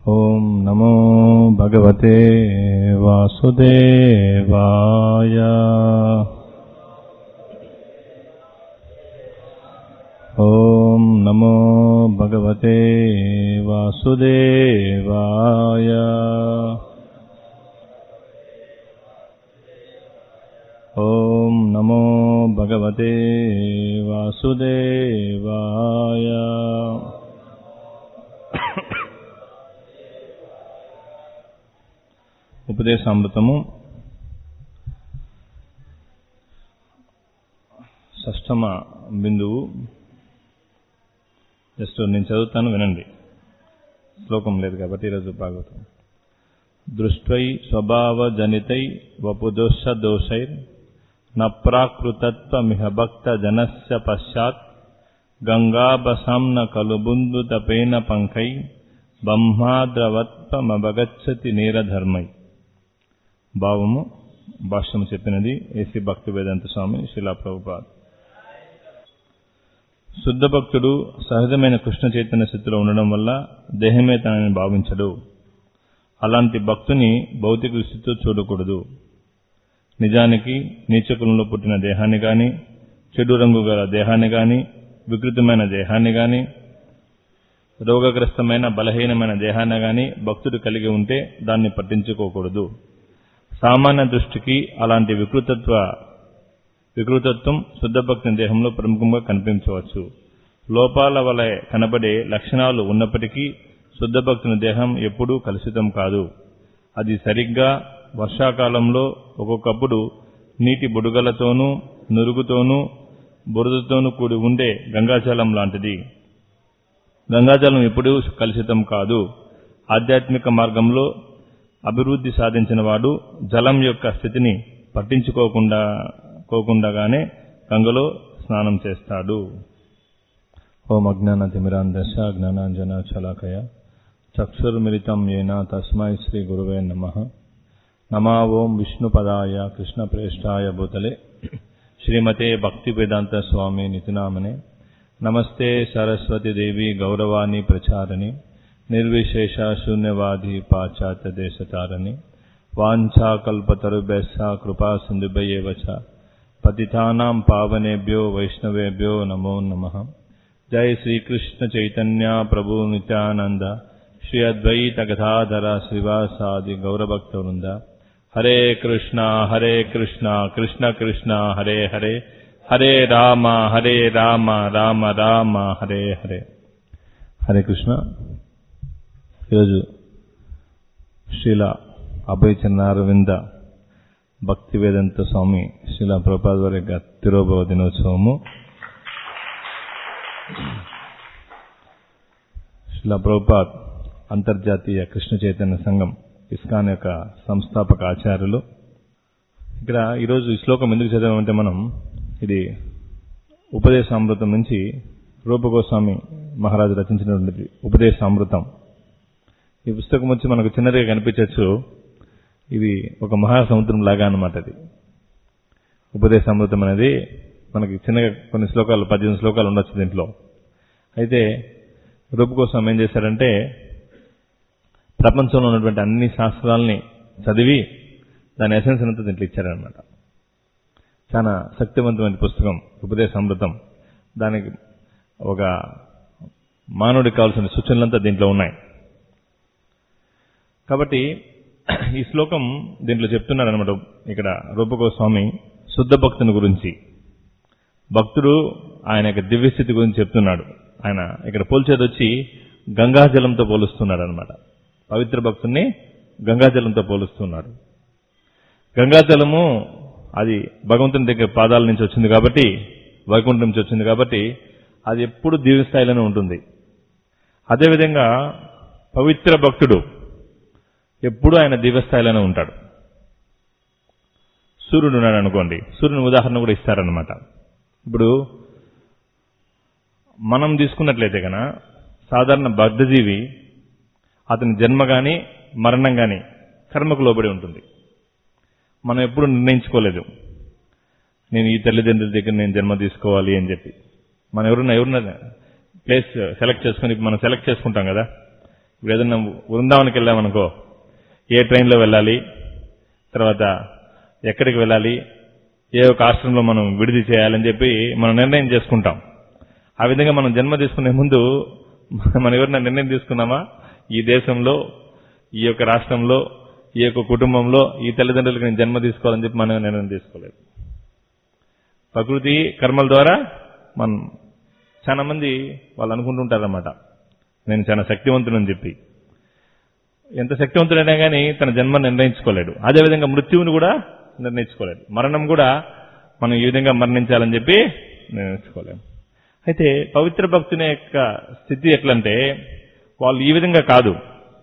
ॐ नमो भगवते वासुदेवाय ॐ नमो भगवते वासुदेवाय ॐ नमो भगवते वासुदेवाय ఉపదేశామృతము షష్టమ బిందువు జస్ట్ నేను చదువుతాను వినండి శ్లోకం లేదు కాబట్టి ఈరోజు భాగవతం దృష్ట్వై స్వభావజనితై వపుదోష దోషైర్ న ప్రాకృతత్వమిహ భక్త జనస్య పశ్చాత్ గంగాబసాంన కలుబుందు తపేన పంకై బ్రహ్మాద్రవత్వమవగచ్చతి నీరధర్మై భావము భాష్యము చెప్పినది ఏసీ భక్తి వేదాంత స్వామి శిలా ప్రభుపాద్ శుద్ధ భక్తుడు సహజమైన కృష్ణ చైతన్య స్థితిలో ఉండడం వల్ల దేహమే తనని భావించడు అలాంటి భక్తుని భౌతిక స్థితితో చూడకూడదు నిజానికి నీచకులంలో పుట్టిన దేహాన్ని గాని చెడు రంగు గల దేహాన్ని గాని వికృతమైన దేహాన్ని గాని రోగగ్రస్తమైన బలహీనమైన దేహాన్ని గాని భక్తుడు కలిగి ఉంటే దాన్ని పట్టించుకోకూడదు సామాన్య దృష్టికి అలాంటి వికృతత్వ వికృతత్వం శుద్ధ భక్తుని దేహంలో ప్రముఖంగా కనిపించవచ్చు లోపాల వలె కనబడే లక్షణాలు ఉన్నప్పటికీ శుద్ధ భక్తుని దేహం ఎప్పుడూ కలుషితం కాదు అది సరిగ్గా వర్షాకాలంలో ఒక్కొక్కప్పుడు నీటి బుడగలతోనూ నురుగుతోనూ బురదతోనూ కూడి ఉండే గంగాజలం లాంటిది గంగాజలం ఎప్పుడూ కలుషితం కాదు ఆధ్యాత్మిక మార్గంలో అభివృద్ధి సాధించిన వాడు జలం యొక్క స్థితిని పట్టించుకోకుండా కోకుండగానే గంగలో స్నానం చేస్తాడు ఓం అజ్ఞాన తిమిరాందశ జ్ఞానాంజన చలాకయ చక్షుర్మిలితం ఏన తస్మై శ్రీ గురువే నమ నమా ఓం విష్ణుపదాయ కృష్ణప్రేష్టాయ భూతలే శ్రీమతే భక్తి వేదాంత స్వామి నితినామనే నమస్తే సరస్వతి దేవి గౌరవాణి ప్రచారిణి నిర్విశేష శూన్యవాది పాశ్చాత్య దేశతారిణి వాంఛాకల్పతరుభ్యశ్చ కృపా సింధుభ్యేవ చ పతితానాం పావనేభ్యో వైష్ణవేభ్యో నమో నమః జై శ్రీకృష్ణ చైతన్య ప్రభు నిత్యానంద శ్రీ అద్వైత గదాధర శ్రీవాసాది గౌరభక్త వృంద హరే కృష్ణ హరే కృష్ణ కృష్ణ కృష్ణ హరే హరే హరే రామ హరే రామ రామ రామ హరే హరే హరే కృష్ణ ఈరోజు శ్రీల అభయ చన్నారవింద భక్తి వేదంత స్వామి శ్రీల ప్రభుపాద వారి యొక్క తిరోభవ దినోత్సవము శ్రీల ప్రభుపాద్ అంతర్జాతీయ కృష్ణ చైతన్య సంఘం ఇస్కాన్ యొక్క సంస్థాపక ఆచార్యులు ఇక్కడ ఈరోజు ఈ శ్లోకం ఎందుకు చదివామంటే మనం ఇది ఉపదేశామృతం నుంచి రూపగోస్వామి మహారాజు రచించినటువంటి ఉపదేశామృతం ఈ పుస్తకం వచ్చి మనకు చిన్నదిగా కనిపించవచ్చు ఇది ఒక మహాసముద్రం లాగా అనమాట అది ఉపదేశామృతం అనేది మనకి చిన్నగా కొన్ని శ్లోకాలు పద్దెనిమిది శ్లోకాలు ఉండొచ్చు దీంట్లో అయితే రూపగోస్వామి ఏం చేశారంటే ప్రపంచంలో ఉన్నటువంటి అన్ని శాస్త్రాలని చదివి దాని ఎసెన్స్ అంతా దీంట్లో ఇచ్చారనమాట చాలా శక్తివంతమైన పుస్తకం ఉపదేశామృతం దానికి ఒక మానవుడికి కావాల్సిన సూచనలంతా దీంట్లో ఉన్నాయి కాబట్టి ఈ శ్లోకం దీంట్లో చెప్తున్నాడు అనమాట ఇక్కడ రూపగోస్వామి శుద్ధ భక్తుని గురించి భక్తుడు ఆయన యొక్క దివ్యస్థితి గురించి చెప్తున్నాడు ఆయన ఇక్కడ పోల్చేది వచ్చి గంగాజలంతో పోలుస్తున్నాడు అనమాట పవిత్ర భక్తుల్ని గంగాజలంతో పోలుస్తున్నాడు గంగాజలము అది భగవంతుని దగ్గర పాదాల నుంచి వచ్చింది కాబట్టి వైకుంఠం నుంచి వచ్చింది కాబట్టి అది ఎప్పుడు దివ్య స్థాయిలోనే ఉంటుంది అదేవిధంగా పవిత్ర భక్తుడు ఎప్పుడు ఆయన దివ్యస్థాయిలోనే ఉంటాడు సూర్యుడు ఉన్నాడు అనుకోండి సూర్యుని ఉదాహరణ కూడా ఇస్తారనమాట ఇప్పుడు మనం తీసుకున్నట్లయితే కన సాధారణ బద్ధజీవి అతని జన్మ కానీ మరణం కానీ కర్మకు లోబడి ఉంటుంది మనం ఎప్పుడు నిర్ణయించుకోలేదు నేను ఈ తల్లిదండ్రుల దగ్గర నేను జన్మ తీసుకోవాలి అని చెప్పి మనం ఎవరున్నా ఎవరున్నా ప్లేస్ సెలెక్ట్ చేసుకుని మనం సెలెక్ట్ చేసుకుంటాం కదా ఇప్పుడు ఏదన్నా బృందావనికి వెళ్ళామనుకో ఏ ట్రైన్లో వెళ్ళాలి తర్వాత ఎక్కడికి వెళ్ళాలి ఏ ఒక ఆశ్రమంలో మనం విడిది చేయాలని చెప్పి మనం నిర్ణయం చేసుకుంటాం ఆ విధంగా మనం జన్మ తీసుకునే ముందు మనం ఎవరైనా నిర్ణయం తీసుకున్నామా ఈ దేశంలో ఈ యొక్క రాష్ట్రంలో ఈ యొక్క కుటుంబంలో ఈ తల్లిదండ్రులకు నేను జన్మ తీసుకోవాలని చెప్పి మనం నిర్ణయం తీసుకోలేదు ప్రకృతి కర్మల ద్వారా మనం చాలా మంది వాళ్ళు అనుకుంటుంటారన్నమాట నేను చాలా శక్తివంతుడని చెప్పి ఎంత శక్తివంతుడైనా కానీ తన జన్మ నిర్ణయించుకోలేడు అదేవిధంగా మృత్యువుని కూడా నిర్ణయించుకోలేడు మరణం కూడా మనం ఈ విధంగా మరణించాలని చెప్పి నిర్ణయించుకోలేము అయితే పవిత్ర భక్తుని యొక్క స్థితి ఎట్లంటే వాళ్ళు ఈ విధంగా కాదు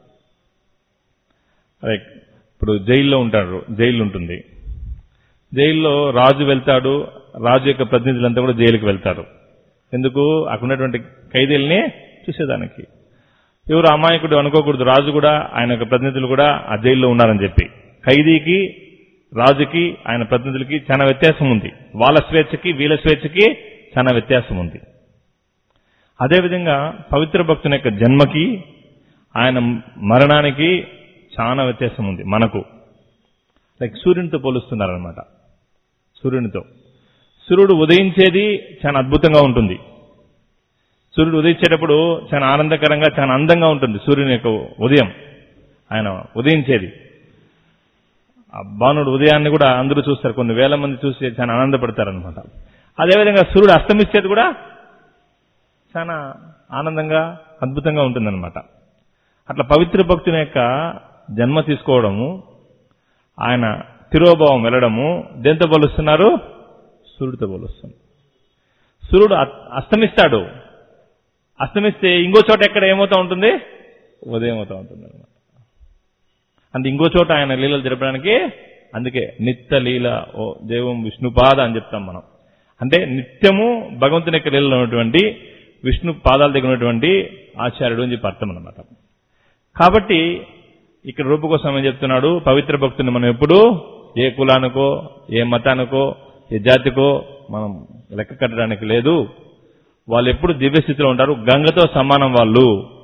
అదే ఇప్పుడు జైల్లో ఉంటారు జైలు ఉంటుంది జైల్లో రాజు వెళ్తాడు రాజు యొక్క ప్రతినిధులంతా కూడా జైలుకి వెళ్తారు ఎందుకు అక్కడ ఉన్నటువంటి ఖైదీల్ని చూసేదానికి ఎవరు అమాయకుడు అనుకోకూడదు రాజు కూడా ఆయన యొక్క ప్రతినిధులు కూడా ఆ జైల్లో ఉన్నారని చెప్పి ఖైదీకి రాజుకి ఆయన ప్రతినిధులకి చాలా వ్యత్యాసం ఉంది వాళ్ళ స్వేచ్ఛకి వీళ్ళ స్వేచ్ఛకి చాలా వ్యత్యాసం ఉంది అదేవిధంగా పవిత్ర భక్తుని యొక్క జన్మకి ఆయన మరణానికి చాలా వ్యత్యాసం ఉంది మనకు లైక్ సూర్యునితో పోలుస్తున్నారనమాట సూర్యునితో సూర్యుడు ఉదయించేది చాలా అద్భుతంగా ఉంటుంది సూర్యుడు ఉదయించేటప్పుడు చాలా ఆనందకరంగా చాలా అందంగా ఉంటుంది సూర్యుని యొక్క ఉదయం ఆయన ఉదయించేది ఆ బాణుడు ఉదయాన్ని కూడా అందరూ చూస్తారు కొన్ని వేల మంది చూసి చాలా ఆనందపడతారనమాట అదేవిధంగా సూర్యుడు అస్తమించేది కూడా చాలా ఆనందంగా అద్భుతంగా ఉంటుందన్నమాట అట్లా పవిత్ర భక్తుని యొక్క జన్మ తీసుకోవడము ఆయన తిరోభావం వెళ్ళడము దేంతో పోలుస్తున్నారు సూర్యుడితో పోలుస్తుంది సూర్యుడు అ- అస్తమిస్తాడు అస్తమిస్తే ఇంకో చోట ఎక్కడ ఏమవుతా ఉంటుంది ఉదయం అవుతా ఉంటుంది అనమాట అంటే ఇంకో చోట ఆయన లీలలు జరపడానికి అందుకే నిత్య లీల ఓ దేవం విష్ణుపాద అని చెప్తాం మనం అంటే నిత్యము భగవంతుని యొక్క లీలలో ఉన్నటువంటి విష్ణు పాదాల దగ్గర ఉన్నటువంటి ఆచార్యుడు అని చెప్పి అర్థం అనమాట కాబట్టి ఇక్కడ రూపకోసం ఏం చెప్తున్నాడు పవిత్ర భక్తుని మనం ఎప్పుడు ఏ కులానికో ఏ మతానికో ఏ జాతికో మనం లెక్క కట్టడానికి లేదు వాళ్ళు ఎప్పుడు దివ్యస్థితిలో ఉంటారు గంగతో సమానం వాళ్ళు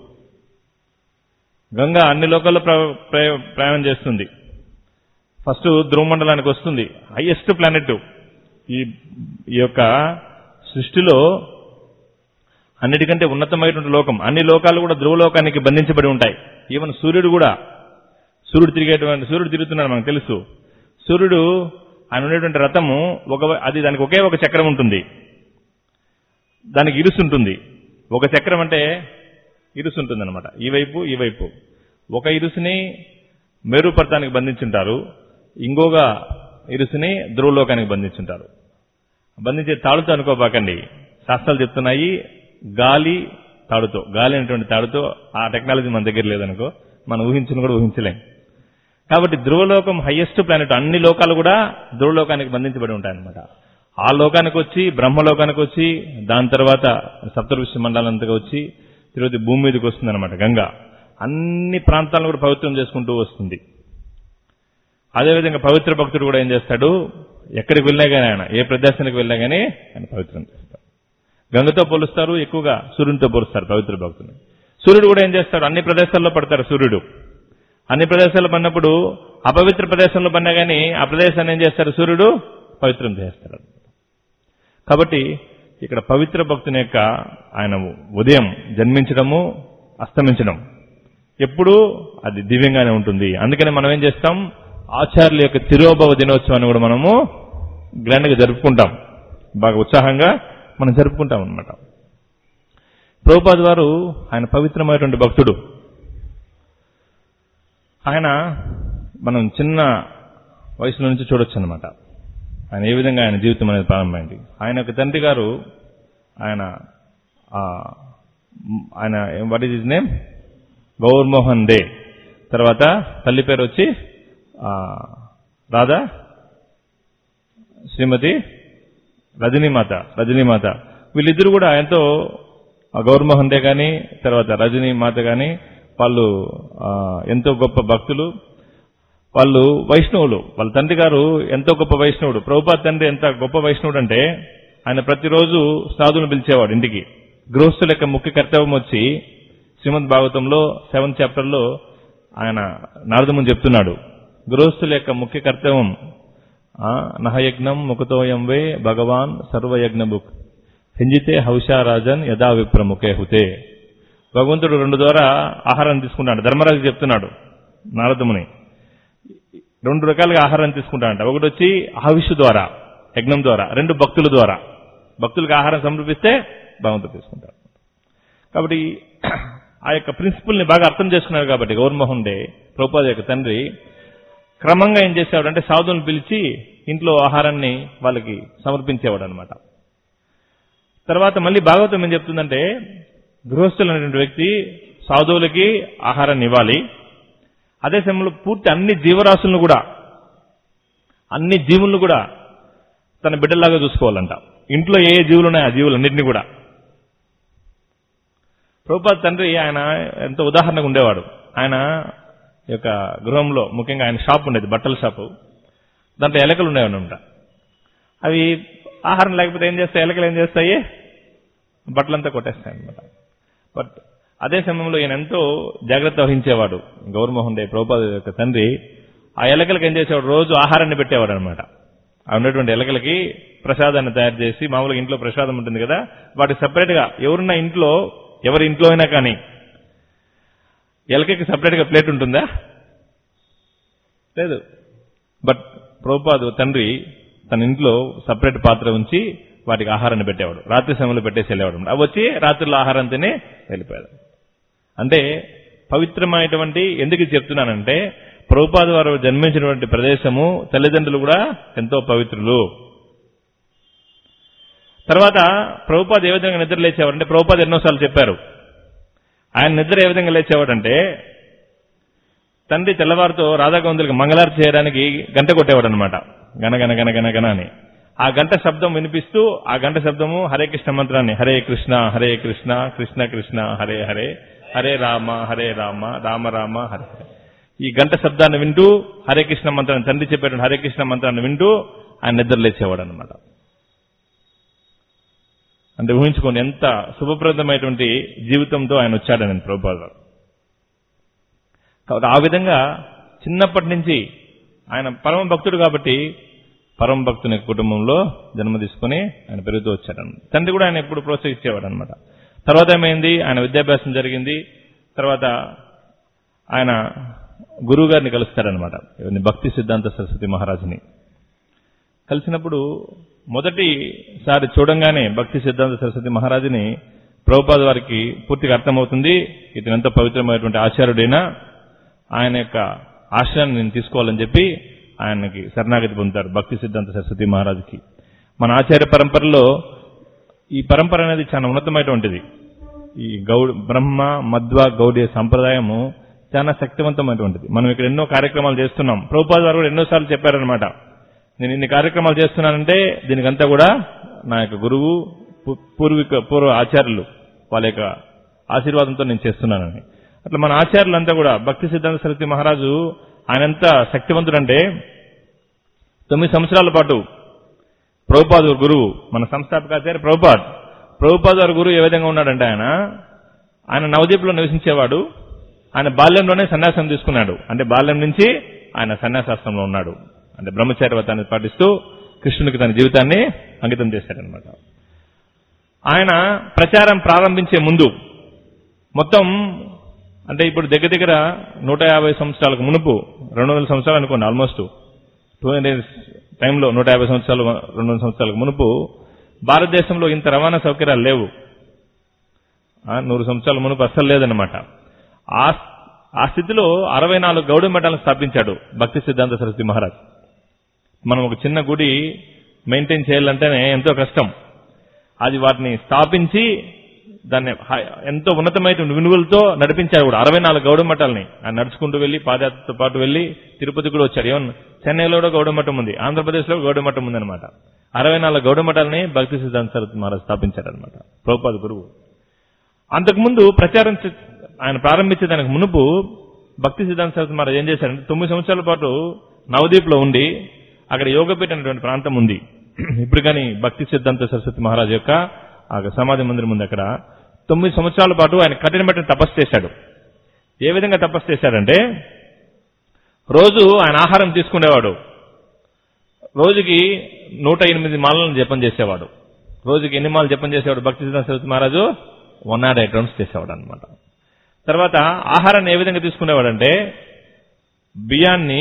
గంగ అన్ని లోకాల్లో ప్ర- ప్ర- ప్రయాణం చేస్తుంది ఫస్ట్ ధ్రువమండలానికి వస్తుంది హైయెస్ట్ ప్లానెట్ ఈ ఈ యొక్క సృష్టిలో అన్నిటికంటే ఉన్నతమైనటువంటి లోకం అన్ని లోకాలు కూడా ధ్రువలోకానికి బంధించబడి ఉంటాయి ఈవెన్ సూర్యుడు కూడా సూర్యుడు తిరిగేటువంటి సూర్యుడు తిరుగుతున్నాడు మనకు తెలుసు సూర్యుడు ఆయన ఉండేటువంటి రథము ఒక అది దానికి ఒకే ఒక చక్రం ఉంటుంది దానికి ఇరుసు ఉంటుంది ఒక చక్రం అంటే ఇరుసు ఉంటుంది అనమాట ఈ వైపు ఈ వైపు ఒక ఇరుసుని మేరు పర్వతానికి బంధించుంటారు ఇంకొక ఇరుసుని ధ్రువలోకానికి బంధించుంటారు బంధించే తాడుతో అనుకోబాకండి శాస్త్రాలు చెప్తున్నాయి గాలి తాడుతో గాలి అనేటువంటి తాడుతో ఆ టెక్నాలజీ మన దగ్గర లేదనుకో మనం ఊహించిన కూడా ఊహించలేం కాబట్టి ధ్రువలోకం హైయెస్ట్ ప్లానెట్ అన్ని లోకాలు కూడా ధ్రువలోకానికి బంధించబడి ఉంటాయన్నమాట ఆ లోకానికి వచ్చి బ్రహ్మలోకానికి వచ్చి దాని తర్వాత సప్తఋషి మండలంతగా వచ్చి తిరుపతి భూమి మీదకి వస్తుంది అనమాట గంగ అన్ని ప్రాంతాలను కూడా పవిత్రం చేసుకుంటూ వస్తుంది అదేవిధంగా పవిత్ర భక్తుడు కూడా ఏం చేస్తాడు ఎక్కడికి వెళ్ళినా కానీ ఆయన ఏ ప్రదేశానికి వెళ్ళినా కానీ ఆయన పవిత్రం చేస్తాడు గంగతో పోలుస్తారు ఎక్కువగా సూర్యునితో పోలుస్తారు పవిత్ర భక్తుని సూర్యుడు కూడా ఏం చేస్తాడు అన్ని ప్రదేశాల్లో పడతాడు సూర్యుడు అన్ని ప్రదేశాల్లో పడినప్పుడు అపవిత్ర ప్రదేశంలో పడినా కానీ ఆ ప్రదేశాన్ని ఏం చేస్తారు సూర్యుడు పవిత్రం చేస్తాడు కాబట్టి ఇక్కడ పవిత్ర భక్తుని యొక్క ఆయన ఉదయం జన్మించడము అస్తమించడం ఎప్పుడూ అది దివ్యంగానే ఉంటుంది అందుకని మనం ఏం చేస్తాం ఆచార్యుల యొక్క తిరోభవ దినోత్సవాన్ని కూడా మనము గ్రాండ్గా జరుపుకుంటాం బాగా ఉత్సాహంగా మనం జరుపుకుంటాం అనమాట ప్రభుపాద్ వారు ఆయన పవిత్రమైనటువంటి భక్తుడు ఆయన మనం చిన్న వయసులో నుంచి చూడొచ్చు అనమాట ఆయన ఏ విధంగా ఆయన జీవితం అనేది ప్రారంభమైంది ఆయన యొక్క తండ్రి గారు ఆయన ఆ, మ్, ఆయన what is his name Gaurmohan De తర్వాత తల్లి పేరు వచ్చి ఆ, రాధా శ్రీమతి రజనీమాత రజనీమాత వీళ్ళిద్దరు కూడా ఎంతో ఆ గౌరమోహన్ డే కానీ తర్వాత రజనీ మాత కానీ వాళ్ళు ఆ, ఎంతో గొప్ప భక్తులు వాళ్ళు వైష్ణవులు వాళ్ళ తండ్రి గారు ఎంతో గొప్ప వైష్ణవుడు ప్రభుపాద్ తండ్రి ఎంత గొప్ప వైష్ణవుడు అంటే ఆయన ప్రతిరోజు సాధువును పిలిచేవాడు ఇంటికి గృహస్థుల యొక్క ముఖ్య కర్తవ్యం వచ్చి శ్రీమద్ భాగవతంలో సెవెంత్ చాప్టర్లో ఆయన నారదముని చెప్తున్నాడు గృహస్థుల యొక్క ముఖ్య కర్తవ్యం ఆ, నహయజ్ఞం ముఖతోయం వే భగవాన్ సర్వయజ్ఞ బుక్ హింజితే హౌషారాజన్ యథా విప్రముఖే హుతే భగవంతుడు రెండు ద్వారా ఆహారం తీసుకుంటాడు ధర్మరాజు చెప్తున్నాడు నారదముని రెండు రకాలుగా ఆహారం తీసుకుంటాడంట ఒకటి వచ్చి ఆవిష్ ద్వారా యజ్ఞం ద్వారా రెండు భక్తుల ద్వారా భక్తులకు ఆహారం సమర్పిస్తే భగవంతుడు తీసుకుంటాడు కాబట్టి ఆ యొక్క ప్రిన్సిపుల్ని బాగా అర్థం చేసుకున్నారు కాబట్టి గౌరమోహన్ డే ప్రభుపాద యొక్క తండ్రి క్రమంగా ఏం చేసేవాడు అంటే సాధువులను పిలిచి ఇంట్లో ఆహారాన్ని వాళ్ళకి సమర్పించేవాడు అనమాట తర్వాత మళ్ళీ భాగవతం ఏం చెప్తుందంటే గృహస్థులు అనేటువంటి వ్యక్తి సాధువులకి ఆహారాన్ని ఇవ్వాలి అదే సమయంలో పూర్తి అన్ని జీవరాశులను కూడా అన్ని జీవులను కూడా తన బిడ్డలాగా చూసుకోవాలంట ఇంట్లో ఏ ఏ జీవులు ఉన్నాయో ఆ జీవులన్నింటినీ కూడా ప్రభుపాద తండ్రి ఆయన ఎంతో ఉదాహరణగా ఉండేవాడు ఆయన యొక్క గృహంలో ముఖ్యంగా ఆయన షాప్ ఉండేది బట్టల షాపు దాంట్లో ఎలకలు ఉండేవన్నమాట అవి ఆహారం లేకపోతే ఏం చేస్తాయి ఎలకలు ఏం చేస్తాయి బట్టలంతా కొట్టేస్తాయి అనమాట బట్ అదే సమయంలో ఈయన ఎంతో జాగ్రత్త వహించేవాడు గౌరమోహన్ డే ప్రభుపాద యొక్క తండ్రి ఆ ఎలకలకు ఏం చేసేవాడు రోజు ఆహారాన్ని పెట్టేవాడు అనమాట ఆ ఉన్నటువంటి ఎలకలకి ప్రసాదాన్ని తయారు చేసి మామూలుగా ఇంట్లో ప్రసాదం ఉంటుంది కదా వాటికి separate గా ఎవరున్న ఇంట్లో ఎవరి ఇంట్లో అయినా కానీ ఎలకకి separate గా ప్లేట్ ఉంటుందా లేదు బట్ ప్రభుపాదు తండ్రి తన ఇంట్లో సపరేట్ పాత్ర ఉంచి వాటికి ఆహారాన్ని పెట్టేవాడు రాత్రి సమయంలో పెట్టేసి వెళ్ళేవాడు అవి వచ్చి రాత్రిలో ఆహారం తిని వెళ్ళిపోయాడు అంటే పవిత్రమైనటువంటి ఎందుకు ఇది చెప్తున్నానంటే ప్రభుపాద వారు జన్మించినటువంటి ప్రదేశము తల్లిదండ్రులు కూడా ఎంతో పవిత్రులు తర్వాత ప్రభుపాద ఏ విధంగా నిద్ర లేచేవాడంటే ప్రభుపాద ఎన్నోసార్లు చెప్పారు ఆయన నిద్ర ఏ విధంగా లేచేవాడంటే తండ్రి తెల్లవారితో రాధాగోవిందులకు మంగళారతి చేయడానికి గంట కొట్టేవాడు అనమాట గన గన గన గన గన అని ఆ గంట శబ్దం వినిపిస్తూ ఆ గంట శబ్దము హరే కృష్ణ మంత్రాన్ని హరే కృష్ణ హరే కృష్ణ కృష్ణ కృష్ణ హరే హరే హరే రామ హరే రామ రామ రామ హరే హరే ఈ గంట శబ్దాన్ని వింటూ హరే కృష్ణ మంత్రాన్ని తండ్రి చెప్పేటువంటి హరే కృష్ణ మంత్రాన్ని వింటూ ఆయన నిద్ర లేచేవాడు అనమాట అంటే ఊహించుకోండి ఎంత శుభప్రదమైనటువంటి జీవితంతో ఆయన వచ్చాడని ప్రభుపాద గారు. కాబట్టి ఆ విధంగా చిన్నప్పటి నుంచి ఆయన పరమ భక్తుడు కాబట్టి పరమ భక్తుని కుటుంబంలో జన్మ తీసుకుని ఆయన పెరుగుతూ వచ్చాడు తండ్రి కూడా ఆయన ఎప్పుడు ప్రోత్సహించేవాడు అనమాట తర్వాత ఏమైంది ఆయన విద్యాభ్యాసం జరిగింది తర్వాత ఆయన గురువు గారిని కలుస్తారనమాట ఎవరిని భక్తి సిద్ధాంత సరస్వతి మహారాజుని కలిసినప్పుడు మొదటిసారి చూడంగానే భక్తి సిద్ధాంత సరస్వతి మహారాజుని ప్రభుపాద వారికి పూర్తిగా అర్థమవుతుంది ఇతను ఎంతో పవిత్రమైనటువంటి ఆచార్యుడైనా ఆయన యొక్క ఆశ్రయాన్ని నేను తీసుకోవాలని చెప్పి ఆయనకి శరణాగతి పొందుతారు భక్తి సిద్ధాంత సరస్వతి మహారాజుకి మన ఆచార్య పరంపరలో ఈ పరంపర అనేది చాలా ఉన్నతమైనటువంటిది ఈ గౌడ్ బ్రహ్మ మధ్వ గౌడీయ సంప్రదాయము చాలా శక్తివంతమైనటువంటిది మనం ఇక్కడ ఎన్నో కార్యక్రమాలు చేస్తున్నాం ప్రభుపాద వారు కూడా ఎన్నోసార్లు చెప్పారనమాట నేను ఇన్ని కార్యక్రమాలు చేస్తున్నానంటే దీనికంతా కూడా నా యొక్క గురువు పు- పూర్వీక పూర్వ ఆచార్యులు వాళ్ళ యొక్క ఆశీర్వాదంతో నేను చేస్తున్నానని అట్లా మన ఆచార్యులంతా కూడా భక్తి సిద్ధాంత సరస్వతి మహారాజు ఆయన ఎంత శక్తివంతుడంటే తొమ్మిది సంవత్సరాల పాటు ప్రభుపాద్ గురువు మన సంస్థాపకాచార్య ప్రభుపాద్ ప్రభుపాద్ వారి గురువు ఏ విధంగా ఉన్నాడంటే ఆయన ఆయన నవదీప్లో నివసించేవాడు ఆయన బాల్యంలోనే సన్యాసం తీసుకున్నాడు అంటే బాల్యం నుంచి ఆయన సన్యాసాశ్రమంలో ఉన్నాడు అంటే బ్రహ్మచారి వ్రతాన్ని పాటిస్తూ కృష్ణునికి తన జీవితాన్ని అంకితం చేశాడనమాట ఆయన ప్రచారం ప్రారంభించే ముందు మొత్తం అంటే ఇప్పుడు దగ్గర దగ్గర నూట యాభై సంవత్సరాలకు మునుపు రెండు వందల సంవత్సరాలు అనుకోండి ఆల్మోస్ట్ టూ హండ్రెడ్ టైంలో నూట యాభై సంవత్సరాలు రెండు వందల సంవత్సరాలకు మునుపు భారతదేశంలో ఇంత రవాణా సౌకర్యాలు లేవు ఆ, నూరు సంవత్సరాల మునుపు అస్సలు లేదనమాట ఆ ఆ స్థితిలో అరవై నాలుగు గౌడ మఠాలను స్థాపించాడు భక్తి సిద్ధాంత సరస్వతి మహారాజ్ మనం ఒక చిన్న గుడి మెయింటైన్ చేయాలంటేనే ఎంతో కష్టం అది వాటిని స్థాపించి దాన్ని హై- ఎంతో ఉన్నతమైన వినుగులతో నడిపించాడు కూడా అరవై నాలుగు గౌడ మఠాలని ఆయన నడుచుకుంటూ వెళ్లి పాదయాత్రతో పాటు వెళ్లి తిరుపతి కూడా వచ్చాడు ఏమన్నా చెన్నైలో కూడా గౌడ మఠం ఉంది ఆంధ్రప్రదేశ్లో గౌడ మఠం ఉంది అనమాట అరవై నాలుగు గౌడ మఠాలని భక్తి సిద్ధాంత సరస్వతి మహారాజ్ స్థాపించారనమాట ప్రభుపాద గురువు అంతకుముందు ప్రచారం చే- ఆయన ప్రారంభించే దానికి మునుపు భక్తి సిద్ధాంత సరస్వతి మహారాజ్ ఏం చేశారంటే తొమ్మిది సంవత్సరాల పాటు నవదీప్లో ఉండి అక్కడ యోగపీఠ అనేటువంటి ప్రాంతం ఉంది ఇప్పుడు కానీ భక్తి సిద్ధాంత సరస్వతి మహారాజ్ యొక్క ఆ సమాధి మందిరం ఉంది అక్కడ తొమ్మిది సంవత్సరాల పాటు ఆయన కఠినమైన తపస్సు చేశాడు ఏ విధంగా తపస్సు చేశాడంటే రోజు ఆయన ఆహారం తీసుకునేవాడు రోజుకి నూట ఎనిమిది మాలను జపం చేసేవాడు రోజుకి ఎన్ని మాలు జపం చేసేవాడు భక్తి సిద్ధాంత సరస్వతి మహారాజు వన్ నాట్ ఎయిట్ రౌండ్స్ చేసేవాడు అనమాట తర్వాత ఆహారాన్ని ఏ విధంగా తీసుకునేవాడంటే బియ్యాన్ని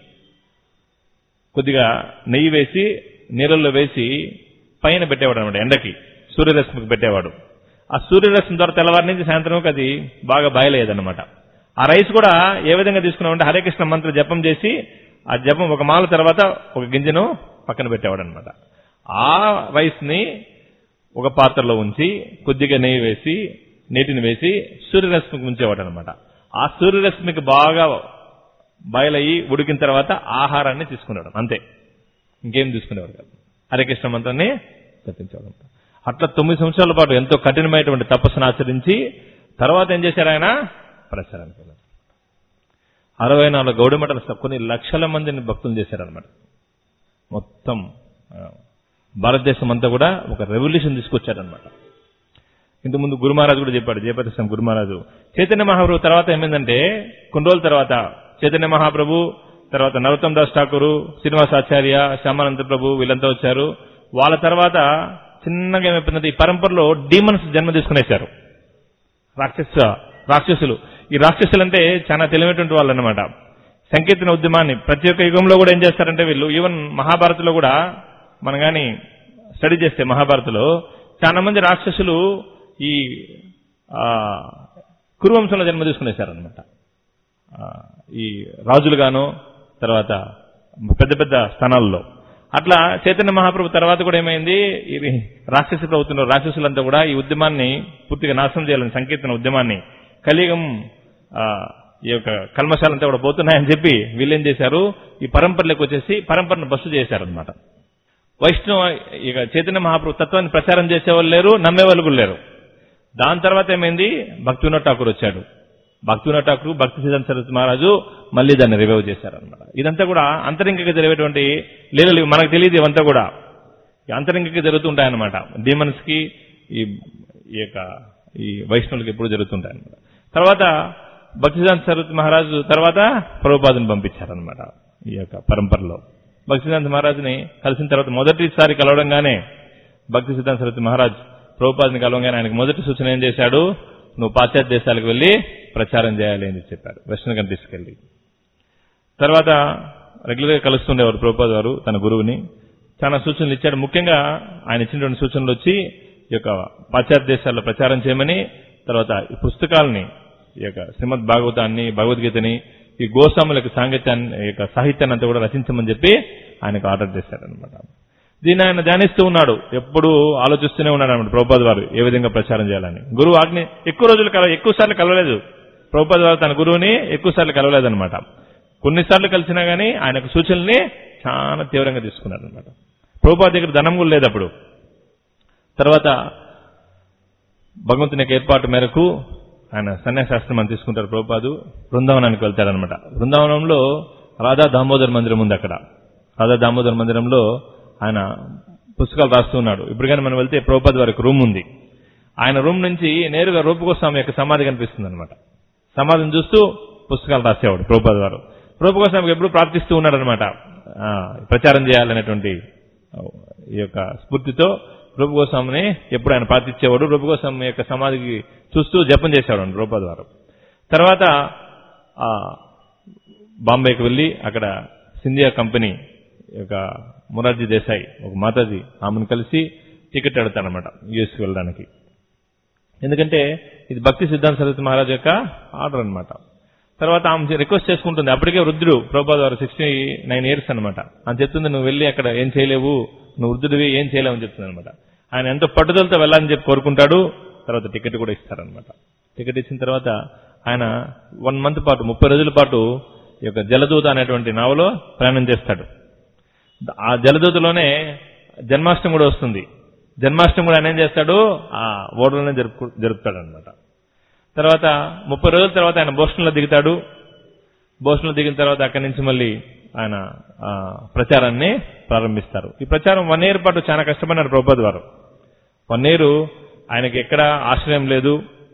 కొద్దిగా నెయ్యి వేసి నీళ్ళల్లో వేసి పైన పెట్టేవాడు అనమాట ఎండకి సూర్యరశ్మికి పెట్టేవాడు ఆ సూర్యరశ్మి ద్వారా తెల్లవారి నుంచి సాయంత్రం అది బాగా బాయలేదన్నమాట ఆ రైస్ కూడా ఏ విధంగా తీసుకున్నామంటే హరే కృష్ణ మంత్ర జపం చేసి ఆ జపం ఒక మాల తర్వాత ఒక గింజను పక్కన పెట్టేవాడు అనమాట ఆ రైస్ ని ఒక పాత్రలో ఉంచి కొద్దిగా నెయ్యి వేసి నీటిని వేసి సూర్యరశ్మికి ఉంచేవాడు అనమాట ఆ సూర్యరశ్మికి బాగా బయలయ్యి ఉడికిన తర్వాత ఆహారాన్ని తీసుకునేవాడు అంతే ఇంకేం తీసుకునేవాడు కాదు హరే కృష్ణ మంత్రాన్ని జపించేవాడు అనమాట. అట్లా తొమ్మిది సంవత్సరాల పాటు ఎంతో కఠినమైనటువంటి తపస్సును ఆచరించి తర్వాత ఏం చేశారు ఆయన ప్రచారానికి వెళ్ళారు అరవై నాలుగు గౌడమఠాలు స- కొన్ని లక్షల మందిని భక్తులు చేశారనమాట మొత్తం ఆ, భారతదేశం అంతా కూడా ఒక రెవల్యూషన్ తీసుకొచ్చారనమాట ఇంతకుముందు గురు మహారాజు కూడా చెప్పాడు జయపతి స్వామి గురు మహారాజు చైతన్య మహాప్రభు తర్వాత ఏమైందంటే కొన్ని రోజుల తర్వాత చైతన్య మహాప్రభు తర్వాత నరోత్తమ్ దాస్ ఠాకూరు శ్రీనివాసాచార్య శ్యామానంద ప్రభు వీళ్ళంతా వచ్చారు వాళ్ళ తర్వాత చిన్నగా ఏమైపోయిందంటే ఈ పరంపరలో డీమన్స్ జన్మ తీసుకునేశారు రాక్షస రాక్షసులు ఈ రాక్షసులు అంటే చాలా తెలివైనటువంటి వాళ్ళు అనమాట సంకీర్తన ఉద్యమాన్ని ప్రతి ఒక్క యుగంలో కూడా ఏం చేస్తారంటే వీళ్ళు ఈవెన్ మహాభారత్లో కూడా మనం కానీ స్టడీ చేస్తే మహాభారత్లో చాలా మంది రాక్షసులు ఈ ఆ, కురువంశంలో జన్మ తీసుకునేశారనమాట ఈ రాజులుగాను తర్వాత పెద్ద పెద్ద స్థానాల్లో అట్లా చైతన్య మహాప్రభు తర్వాత కూడా ఏమైంది ఈ రాక్షస ప్రభుత్వంలో రాక్షసులంతా కూడా ఈ ఉద్యమాన్ని పూర్తిగా నాశనం చేయాలని సంకీర్తన ఉద్యమాన్ని కలియుగం ఆ, ఈ యొక్క కల్మశాలంతా కూడా పోతున్నాయని చెప్పి వీళ్ళేం చేశారు ఈ పరంపరలోకి వచ్చేసి పరంపరను బస్సు చేశారనమాట వైష్ణవ ఇక చైతన్య మహాప్రభు తత్వాన్ని ప్రచారం చేసేవాళ్ళు లేరు నమ్మేవాళ్ళు కూడా లేరు దాని తర్వాత ఏమైంది భక్తివినోద్ ఠాకూర్ వచ్చాడు భక్తివినోద్ ఠాకూర్ భక్తి సిద్ధాంత సరస్వతి మహారాజు మళ్ళీ దాన్ని రివైవ్ చేశారనమాట ఇదంతా కూడా అంతరింకగా జరిగేటువంటి లీలలు ఇవి మనకు తెలియదు ఇవంతా కూడా ఈ అంతరింకగా జరుగుతుంటాయన్నమాట డీమన్స్ కి ఈ ఈ యొక్క ఈ వైష్ణవులకి ఎప్పుడు జరుగుతుంటాయన్నమాట తర్వాత భక్తి సిద్ధాంత సరస్వతి మహారాజు తర్వాత ప్రభుపాదుని పంపించారనమాట ఈ యొక్క పరంపరలో భక్తి సిద్ధాంత మహారాజుని కలిసిన తర్వాత మొదటిసారి కలవడంగానే భక్తి సిద్ధాంత సరస్వతి మహారాజ్ ప్రభుపాదిని కలవగానే ఆయనకు మొదటి సూచన ఏం చేశాడు నువ్వు పాశ్చాత్య దేశాలకు వెళ్ళి ప్రచారం చేయాలి అని చెప్పాడు వెస్టర్న్ కంట్రీస్కి వెళ్ళి తర్వాత రెగ్యులర్గా కలుస్తుండేవారు ప్రభుపాద్ వారు తన గురువుని చాలా సూచనలు ఇచ్చాడు ముఖ్యంగా ఆయన ఇచ్చినటువంటి సూచనలు వచ్చి ఈ యొక్క పాశ్చాత్య దేశాల్లో ప్రచారం చేయమని తర్వాత ఈ పుస్తకాలని ఈ యొక్క శ్రీమద్ భాగవతాన్ని భగవద్గీతని ఈ గోస్వాముల యొక్క సాంగత్యాన్ని ఈ యొక్క సాహిత్యాన్ని అంతా కూడా రచించమని చెప్పి ఆయనకు ఆర్డర్ చేశారనమాట దీన్ని ఆయన ధ్యానిస్తూ ఉన్నాడు ఎప్పుడు ఆలోచిస్తూనే ఉన్నాడు అనమాట ప్రభుపాద్ వారు ఏ విధంగా ప్రచారం చేయాలని గురువు ఆజ్ఞ ఎక్కువ రోజులు కలవ ఎక్కువ సార్లు కలవలేదు ప్రభుపాద్ వారు తన గురువుని ఎక్కువ సార్లు కలవలేదన్నమాట కొన్నిసార్లు కలిసినా గానీ ఆయనకు సూచనల్ని చాలా తీవ్రంగా తీసుకున్నారు అనమాట ప్రభుపాద్ దగ్గర ధనం కూడా లేదు అప్పుడు తర్వాత భగవంతుని యొక్క ఏర్పాటు మేరకు ఆయన సన్యాసాశ్రమాన్ని తీసుకుంటారు ప్రభుపాదు బృందావనానికి వెళ్తారనమాట బృందావనంలో రాధా దామోదర్ మందిరం ఉంది అక్కడ రాధా దామోదర్ మందిరంలో ఆయన పుస్తకాలు రాస్తూ ఉన్నాడు ఇప్పుడు కానీ మనం వెళ్తే ప్రభుపాద్ వారికి రూమ్ ఉంది ఆయన రూమ్ నుంచి నేరుగా రూపగోస్వామి యొక్క సమాధి కనిపిస్తుంది అనమాట సమాధిని చూస్తూ పుస్తకాలు రాసేవాడు ప్రభుపాద్ వారు రూపగోస్వామికి ఎప్పుడు ప్రార్థిస్తూ ఉన్నాడు అనమాట ప్రచారం చేయాలనేటువంటి ఈ యొక్క స్ఫూర్తితో రూపగోస్వామిని ఎప్పుడు ఆయన ప్రార్థించేవాడు రూపగోస్వామి యొక్క సమాధికి చూస్తూ జపం చేసేవాడు రూపద్ వారు తర్వాత ఆ బాంబేకి వెళ్ళి అక్కడ సింధియా కంపెనీ యొక్క మొరార్జీ దేశాయ్ ఒక మాతాజీ ఆమెను కలిసి టికెట్ అడుగుతానమాట యుఎస్కి వెళ్ళడానికి ఎందుకంటే ఇది భక్తి సిద్ధాంత సరస్వతి మహారాజ్ యొక్క ఆర్డర్ అన్నమాట తర్వాత ఆమె రిక్వెస్ట్ చేసుకుంటుంది అప్పటికే వృద్ధుడు ప్రభుపాద్ వారు సిక్స్టీ నైన్ ఇయర్స్ అనమాట అని చెప్తుంది నువ్వు వెళ్ళి అక్కడ ఏం చేయలేవు నువ్వు వృద్ధుడివి ఏం చేయలేవు అని చెప్తుంది అనమాట ఆయన ఎంతో పట్టుదలతో వెళ్ళాలని చెప్పి కోరుకుంటాడు తర్వాత టికెట్ కూడా ఇస్తారనమాట టికెట్ ఇచ్చిన తర్వాత ఆయన వన్ మంత్ పాటు ముప్పై రోజుల పాటు ఈ యొక్క జలదూత అనేటువంటి నావలో ప్రయాణం చేస్తాడు ఆ జలదూతలోనే జన్మాష్టమి కూడా వస్తుంది జన్మాష్టమి కూడా ఆయన ఏం చేస్తాడు ఆ ఓడలోనే జరుపు జరుపుతాడు అనమాట తర్వాత ముప్పై రోజుల తర్వాత ఆయన బోస్టన్లో దిగుతాడు బోస్టన్లో దిగిన తర్వాత అక్కడి నుంచి మళ్ళీ ఆయన ఆ, ప్రచారాన్ని ప్రారంభిస్తారు ఈ ప్రచారం వన్ ఇయర్ పాటు చాలా కష్టపడినారు ప్రభుపాద్ వారు వన్ ఇయర్ ఆయనకి ఎక్కడ ఆశ్రయం లేదు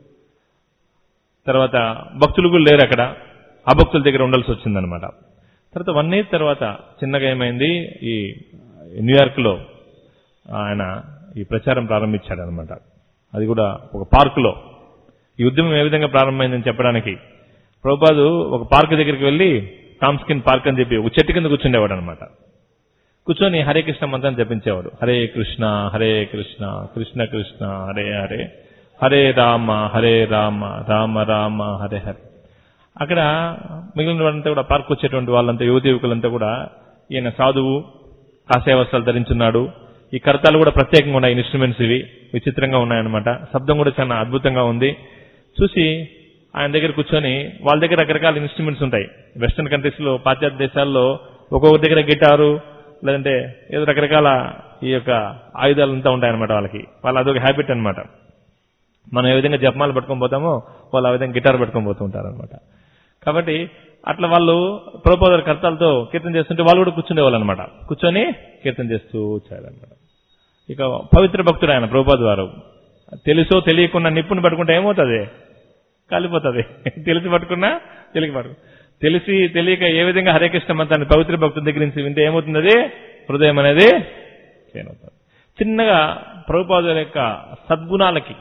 తర్వాత భక్తులు కూడా లేరు అక్కడ ఆ భక్తుల దగ్గర ఉండాల్సి వచ్చిందనమాట తర్వాత వన్ ఇయర్ తర్వాత చిన్నగా ఏమైంది ఈ న్యూయార్క్ లో ఆయన ఈ ప్రచారం ప్రారంభించాడు అనమాట అది కూడా ఒక పార్కులో ఈ ఉద్యమం ఏ విధంగా ప్రారంభమైందని చెప్పడానికి ప్రభుపాదు ఒక పార్క్ దగ్గరికి వెళ్ళి టామ్స్కిన్ పార్క్ అని చెప్పి ఒక చెట్టు కింద కూర్చుండేవాడు అనమాట కూర్చొని హరే కృష్ణ మంత్రం జపించేవాడు హరే కృష్ణ హరే కృష్ణ కృష్ణ కృష్ణ హరే హరే హరే రామ హరే రామ రామ రామ హరే హరే అక్కడ మిగిలిన వాళ్ళంతా కూడా పార్క్ వచ్చేటువంటి వాళ్ళంతా యువతి యువకులంతా కూడా ఈయన సాధువు కాషాయ వస్త్రాలు ధరించున్నాడు ఈ కరతాలు కూడా ప్రత్యేకంగా ఉన్నాయి ఇన్స్ట్రుమెంట్స్ ఇవి విచిత్రంగా ఉన్నాయన్నమాట శబ్దం కూడా చాలా అద్భుతంగా ఉంది చూసి ఆయన దగ్గర కూర్చొని వాళ్ళ దగ్గర రకరకాల ఇన్స్ట్రుమెంట్స్ ఉంటాయి వెస్టర్న్ కంట్రీస్ లో పాశ్చాత్య దేశాల్లో ఒక్కొక్కరి దగ్గర గిటారు లేదంటే ఏదో రకరకాల ఈ యొక్క ఆయుధాలు అంతా ఉంటాయన్నమాట వాళ్ళకి వాళ్ళ అదొక హ్యాబిట్ అన్నమాట మనం ఏ విధంగా జపమాలు పట్టుకొని పోతామో వాళ్ళు ఆ విధంగా గిటార్ పట్టుకొని పోతూ ఉంటారన్నమాట కాబట్టి అట్లా వాళ్ళు ప్రభుపాద కర్తలతో కీర్తన చేస్తుంటే వాళ్ళు కూడా కూర్చునేవాళ్ళు అనమాట కూర్చొని కీర్తన చేస్తూ వచ్చారనమాట ఇక పవిత్ర భక్తుడు ఆయన ప్రభుపాద వారు తెలుసో తెలియకుండా నిప్పుని పట్టుకుంటే ఏమవుతుంది కాలిపోతుంది తెలిసి పట్టుకున్నా తెలియక పట్టుకు తెలిసి తెలియక ఏ విధంగా హరే కృష్ణ మంత్రాన్ని పవిత్ర భక్తుల దగ్గర నుంచి వింటే ఏమవుతుంది అది హృదయం అనేది చేయనవుతుంది చిన్నగా ప్రభుపాదుల యొక్క సద్గుణాలకి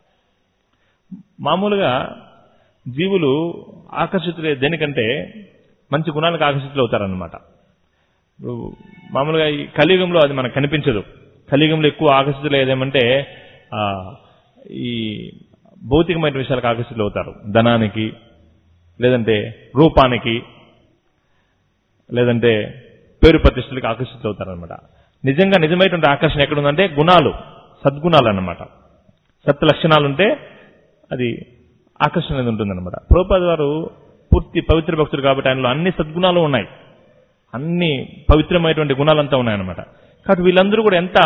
మామూలుగా జీవులు ఆకర్షితులే దేనికంటే మంచి గుణాలకు ఆకర్షితులు అవుతారనమాట ఇప్పుడు మామూలుగా ఈ కలియుగంలో అది మనకు కనిపించదు కలియుగంలో ఎక్కువ ఆకర్షితులు ఏదేమంటే ఆ, ఈ భౌతికమైన విషయాలకు ఆకర్షితులు అవుతారు ధనానికి లేదంటే రూపానికి లేదంటే పేరు ప్రతిష్టలకు ఆకర్షితులు అవుతారనమాట నిజంగా నిజమైనటువంటి ఆకర్షణ ఎక్కడుందంటే గుణాలు సద్గుణాలు అన్నమాట సత్ లక్షణాలు ఉంటే అది ఆకర్షణ అనేది ఉంటుందన్నమాట ప్రభుపాద వారు పూర్తి పవిత్ర భక్తుడు కాబట్టి ఆయనలో అన్ని సద్గుణాలు ఉన్నాయి అన్ని పవిత్రమైనటువంటి గుణాలంతా ఉన్నాయన్నమాట కాబట్టి వీళ్ళందరూ కూడా ఎంత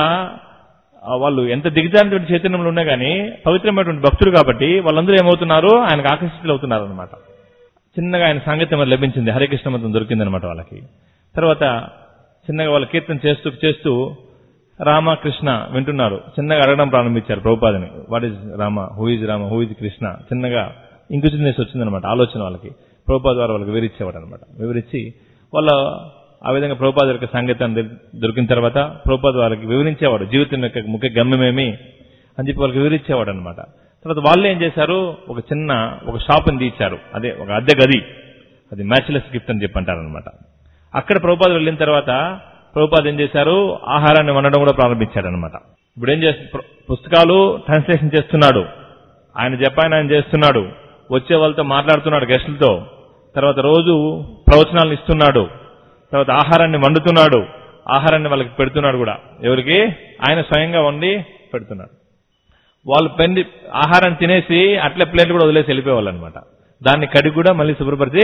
ఆ, వాళ్ళు ఎంత దిగజారినటువంటి చైతన్యంలో ఉన్నా కానీ పవిత్రమైనటువంటి భక్తుడు కాబట్టి వాళ్ళందరూ ఏమవుతున్నారు ఆయనకు ఆకర్షితులు అవుతున్నారు అనమాట చిన్నగా ఆయన సాంగత్యం అది లభించింది హరే కృష్ణ మంత్రం దొరికిందనమాట వాళ్ళకి తర్వాత చిన్నగా వాళ్ళ కీర్తన చేస్తూ చేస్తూ రామ కృష్ణ వింటున్నారు చిన్నగా అడగడం ప్రారంభించారు ప్రభుపాదని what is Rama who is Rama who is Krishna చిన్నగా ఇంక్విజినెస్ వచ్చిందనమాట ఆలోచన వాళ్ళకి ప్రభుపాద వారు వాళ్ళకి వివరించేవాడు అనమాట వివరించి వాళ్ళ ఆ విధంగా ప్రభుపాద యొక్క సాంగత్యం దొ- దొరికిన తర్వాత ప్రభుపాద వారికి వివరించేవాడు జీవితం యొక్క ముఖ్య గమ్యమేమి అని చెప్పి వాళ్ళకి వివరించేవాడు అనమాట తర్వాత వాళ్ళు ఏం చేశారు ఒక చిన్న ఒక షాప్ని తీర్చారు అదే ఒక అద్దె గది అది మ్యాచ్లెస్ గిఫ్ట్ అని చెప్పి అంటారనమాట అక్కడ ప్రభుపాద వెళ్ళిన తర్వాత ప్రభుపాద ఏం చేశారు ఆహారాన్ని వండడం కూడా ప్రారంభించారనమాట ఇప్పుడు ఏం చేస్తు ప్ర- పుస్తకాలు ట్రాన్స్లేషన్ చేస్తున్నాడు ఆయన జపాన్ ఆయన చేస్తున్నాడు వచ్చే వాళ్ళతో మాట్లాడుతున్నాడు గెస్టులతో తర్వాత రోజు ప్రవచనాలను ఇస్తున్నాడు తర్వాత ఆహారాన్ని వండుతున్నాడు ఆహారాన్ని వాళ్ళకి పెడుతున్నాడు కూడా ఎవరికి ఆయన స్వయంగా వండి పెడుతున్నాడు వాళ్ళు పెండి ఆహారం తినేసి అట్లే ప్లేట్ కూడా వదిలేసి వెళ్ళిపోయేవాళ్ళు అనమాట దాన్ని కడిగి కూడా మళ్ళీ శుభ్రపరిచి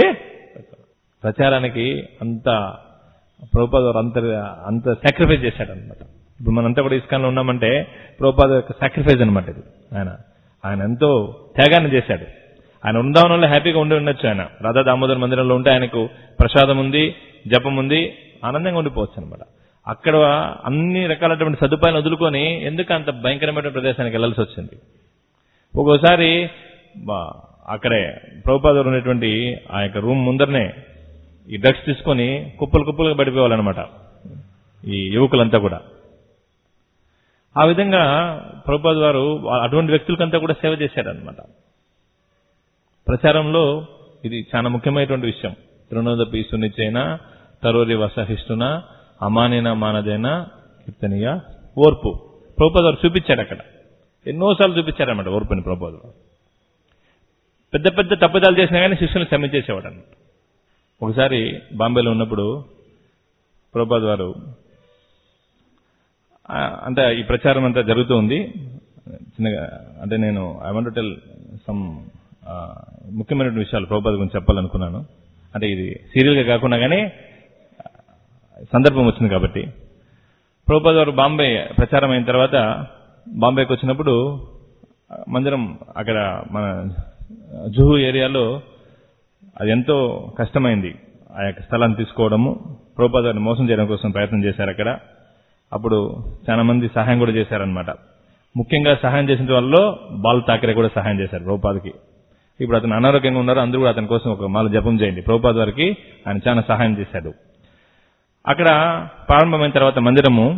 ప్రచారానికి అంత ప్రభుపాద వారు అంత అంత సాక్రిఫైస్ చేశాడు అనమాట ఇప్పుడు మనంతా కూడా ఇస్కాన్లో ఉన్నామంటే ప్రభుపాద యొక్క సాక్రిఫైస్ అనమాట ఇది ఆయన ఆయన ఎంతో త్యాగాన్ని చేశాడు ఆయన ఉందావనంలో హ్యాపీగా ఉండి ఉండొచ్చు ఆయన రాధా దామోదర్ మందిరంలో ఉంటే ఆయనకు ప్రసాదం ఉంది జపం ఉంది ఆనందంగా ఉండిపోవచ్చు అనమాట అక్కడ అన్ని రకాలైనటువంటి సదుపాయాలు వదులుకొని ఎందుకు అంత భయంకరమైన ప్రదేశానికి వెళ్ళాల్సి వచ్చింది ఒక్కోసారి బా- అక్కడే ప్రభుపాదరు ఉన్నటువంటి ఆ యొక్క రూమ్ ముందరనే ఈ డ్రగ్స్ తీసుకొని కుప్పలు కుప్పలుగా పడిపోవాలన్నమాట ఈ యువకులంతా కూడా ఆ విధంగా ప్రభుపాద వారు వా- అటువంటి వ్యక్తులకంతా కూడా సేవ చేశారనమాట ప్రచారంలో ఇది చాలా ముఖ్యమైనటువంటి విషయం తృణోదపి సునిచైన తరోరి వసహిష్టున అమానిన మానదైన కీర్తనీయ ఓర్పు ప్రభుపాద వారు చూపించాడు అక్కడ ఎన్నోసార్లు చూపించారన్నమాట ఓర్పుని ప్రభుపాద వారు పెద్ద పెద్ద తప్పిదాలు చేసినా కానీ శిష్యులను క్షమించేసేవాడు అన్నమాట ఒకసారి బాంబేలో ఉన్నప్పుడు ప్రభుపాద్ వారు ఆ, అంటే ఈ ప్రచారం అంతా జరుగుతూ ఉంది చిన్నగా అంటే నేను ఐ వాంట్ టెల్ సమ్ ముఖ్యమైన విషయాలు ప్రభుపాద్ గురించి చెప్పాలనుకున్నాను అంటే ఇది సీరియల్గా కాకుండా కానీ ఆ, సందర్భం వచ్చింది కాబట్టి ప్రభుపాద్ వారు బాంబే ప్రచారం అయిన తర్వాత బాంబేకి వచ్చినప్పుడు ఆ, మందిరం అక్కడ మన జుహు ఏరియాలో అది ఎంతో కష్టమైంది ఆ యొక్క స్థలాన్ని తీసుకోవడము ప్రభుపాద్ వారిని మోసం చేయడం కోసం ప్రయత్నం చేశారు అక్కడ అప్పుడు చాలా మంది సహాయం కూడా చేశారనమాట ముఖ్యంగా సహాయం చేసిన వాళ్ళలో బాల్ ఠాకరే కూడా సహాయం చేశారు ప్రభుపాదకి ఇప్పుడు అతను అనారోగ్యంగా ఉన్నారు అందరూ కూడా అతని కోసం ఒక మాల జపం చేయండి ప్రభుపాద వారికి ఆయన చాలా సహాయం చేశాడు అక్కడ ప్రారంభమైన తర్వాత మందిరము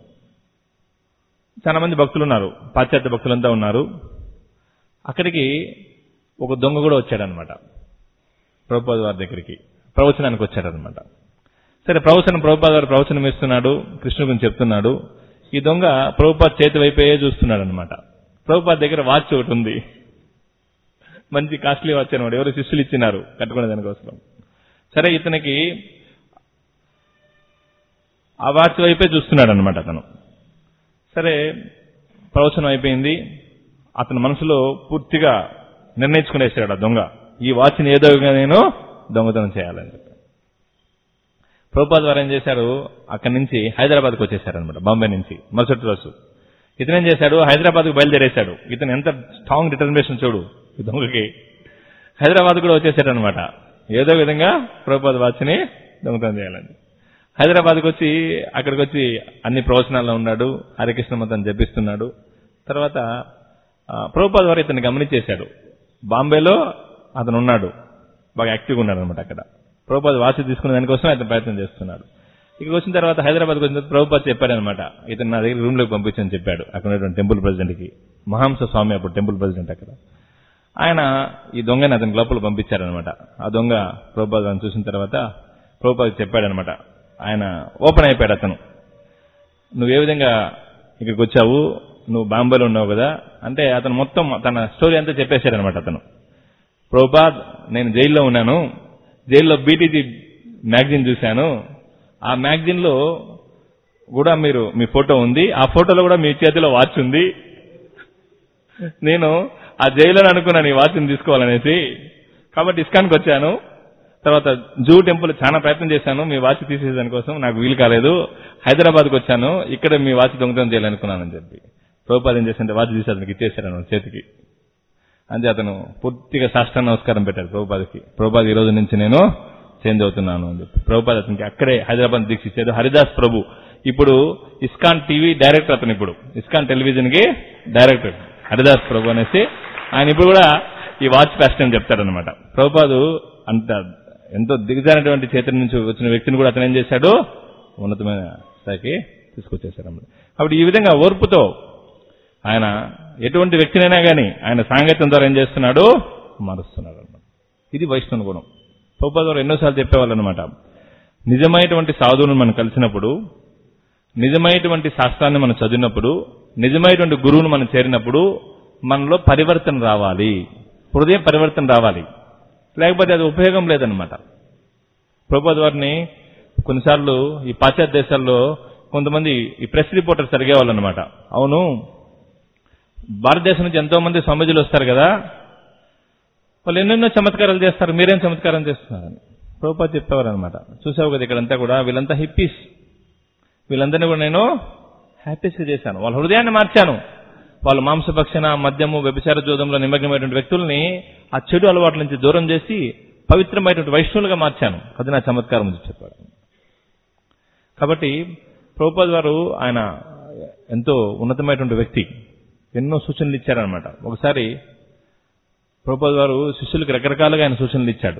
చాలా మంది భక్తులు ఉన్నారు పాశ్చాత్య భక్తులంతా ఉన్నారు అక్కడికి ఒక దొంగ కూడా వచ్చాడనమాట ప్రభుపాద వారి దగ్గరికి ప్రవచనానికి వచ్చాడనమాట సరే ప్రవచనం ప్రభుపాద వారు ప్రవచనం ఇస్తున్నాడు కృష్ణుడు గురించి చెప్తున్నాడు ఈ దొంగ ప్రభుపాద చేతి వైపే చూస్తున్నాడు అనమాట ప్రభుపాద దగ్గర వాచ్ ఒకటి ఉంది మంచి కాస్ట్లీ వాచ్ అనమాట ఎవరు శిష్యులు ఇచ్చినారు కట్టుకునే దానికోసం సరే ఇతనికి ఆ వాచ్ వైపే చూస్తున్నాడు అనమాట అతను సరే ప్రవచనం అయిపోయింది అతని మనసులో పూర్తిగా నిర్ణయించుకునేసాడు ఆ దొంగ ఈ వాచ్ని ఏదో విధంగా నేను దొంగతనం చేయాలని చెప్పి ప్రభుపాద్ వారు ఏం చేశారు అక్కడి నుంచి హైదరాబాద్కి వచ్చేసారనమాట బాంబే నుంచి మరుసటి రోజు ఇతను ఏం చేశాడు హైదరాబాద్కు బయలుదేరేశాడు ఇతను ఎంత స్ట్రాంగ్ డిటర్మినేషన్ చూడు ఈ దొంగకి హైదరాబాద్ కూడా వచ్చేసాడనమాట ఏదో విధంగా ప్రభుపాద్ వాచ్ని దొంగతనం చేయాలని హైదరాబాద్కి వచ్చి అక్కడికి వచ్చి అన్ని ప్రవచనాల్లో ఉన్నాడు హరికృష్ణ మతం జపిస్తున్నాడు తర్వాత ఆ, ప్రభుపాద్ వారు ఇతన్ని గమనించేశాడు బాంబేలో అతను ఉన్నాడు బాగా యాక్టివ్గా ఉన్నాడు అనమాట అక్కడ ప్రభుపాద్ వాసి తీసుకునే దానికోసం అతను ప్రయత్నం చేస్తున్నాడు ఇక్కడికి వచ్చిన తర్వాత హైదరాబాద్కి వచ్చిన తర్వాత ప్రభుపాద్ చెప్పాడనమాట ఇతను నా దగ్గర రూమ్లోకి పంపించని చెప్పాడు అక్కడ ఉన్నటువంటి టెంపుల్ ప్రెసిడెంట్కి మహాంస స్వామి అప్పుడు టెంపుల్ ప్రెసిడెంట్ అక్కడ ఆయన ఈ దొంగని అతని లోపల పంపించారనమాట ఆ దొంగ ప్రభుపాద్ గారిని చూసిన తర్వాత ప్రభుపాద్ చెప్పాడనమాట ఆయన ఓపెన్ అయిపోయాడు అతను నువ్వు ఏ విధంగా ఇక్కడికి వచ్చావు నువ్వు బాంబేలో ఉన్నావు కదా అంటే అతను మొత్తం తన స్టోరీ అంతా చెప్పేశాడనమాట అతను ప్రభుపాద్ నేను జైల్లో ఉన్నాను జైల్లో బీటీజీ మ్యాగజైన్ చూశాను ఆ మ్యాగజైన్ లో కూడా మీరు మీ ఫోటో ఉంది ఆ ఫోటోలో కూడా మీ చేతిలో వాచ్ ఉంది నేను ఆ జైల్లో అనుకున్నాను ఈ వాచ్ని తీసుకోవాలనేసి కాబట్టి ఇస్కాన్కి వచ్చాను తర్వాత జూ టెంపుల్ చాలా ప్రయత్నం చేశాను మీ వాచ్ తీసేదాని కోసం నాకు వీలు కాలేదు హైదరాబాద్కి వచ్చాను ఇక్కడ మీ వాచ్ దొంగతనం చేయాలనుకున్నానని చెప్పి ప్రభుపాద ఏం చేశారంటే వాచ్ తీసి అతనికి ఇచ్చేశారు అన్నమాట చేతికి అంతే అతను పూర్తిగా సాష్టాంగ నమస్కారం పెట్టాడు ప్రభుపాదకి ప్రభుపాద ఈ రోజు నుంచి నేను చేంజ్ అవుతున్నాను అని చెప్పి ప్రభుపాద అతనికి అక్కడే హైదరాబాద్ దీక్ష ఇచ్చాడు హరిదాస్ ప్రభు ఇప్పుడు ఇస్కాన్ టీవీ డైరెక్టర్ అతను ఇప్పుడు ఇస్కాన్ టెలివిజన్ కి డైరెక్టర్ హరిదాస్ ప్రభు అనేసి ఆయన ఇప్పుడు కూడా ఈ వాచ్ ఫ్యాషన్ అని చెప్తాడనమాట ప్రభుపాదు అంత ఎంతో దిగజారినటువంటి చైతన్యం నుంచి వచ్చిన వ్యక్తిని కూడా అతను ఏం చేశాడు ఉన్నతమైన స్థాయికి తీసుకొచ్చేశాడు అన్నమాట. కాబట్టి ఈ విధంగా ఓర్పుతో ఆయన ఎటువంటి వ్యక్తినైనా కానీ ఆయన సాంగత్యం ద్వారా ఏం చేస్తున్నాడు మారుస్తున్నాడు అన్నమాట ఇది వైష్ణవ గుణం ప్రభుపాద వారు ఎన్నోసార్లు చెప్పేవాళ్ళు అనమాట నిజమైనటువంటి సాధువులను మనం కలిసినప్పుడు నిజమైనటువంటి శాస్త్రాన్ని మనం చదివినప్పుడు నిజమైనటువంటి గురువును మనం చేరినప్పుడు మనలో పరివర్తన రావాలి హృదయం పరివర్తన రావాలి లేకపోతే అది ఉపయోగం లేదనమాట ప్రభుపాద వారిని కొన్నిసార్లు ఈ పాశ్చాత్య దేశాల్లో కొంతమంది ఈ ప్రెస్ రిపోర్టర్స్ అడిగేవాళ్ళు అనమాట అవును భారతదేశం నుంచి ఎంతో మంది స్వామీజీలు వస్తారు కదా వాళ్ళు ఎన్నెన్నో చమత్కారాలు చేస్తారు మీరేం చమత్కారం చేస్తున్నారని ప్రభుపాద చెప్పేవారు అనమాట చూసావు కదా ఇక్కడంతా కూడా వీళ్ళంతా హిప్పీస్ వీళ్ళందరినీ కూడా నేను హ్యాపీస్గా చేశాను వాళ్ళ హృదయాన్ని మార్చాను వాళ్ళు మాంసభక్షణ మద్యము వ్యభిచార జోదంలో నిమగ్నమైనటువంటి వ్యక్తుల్ని ఆ చెడు అలవాట్ల నుంచి దూరం చేసి పవిత్రమైనటువంటి వైష్ణవులుగా మార్చాను అది నా చమత్కారం అని చెప్పాడు కాబట్టి ప్రభుపాద్ వారు ఆయన ఎంతో ఉన్నతమైనటువంటి వ్యక్తి ఎన్నో సూచనలు ఇచ్చారనమాట ఒకసారి ప్రభుపాద్ వారు శిష్యులకు రకరకాలుగా ఆయన సూచనలు ఇచ్చాడు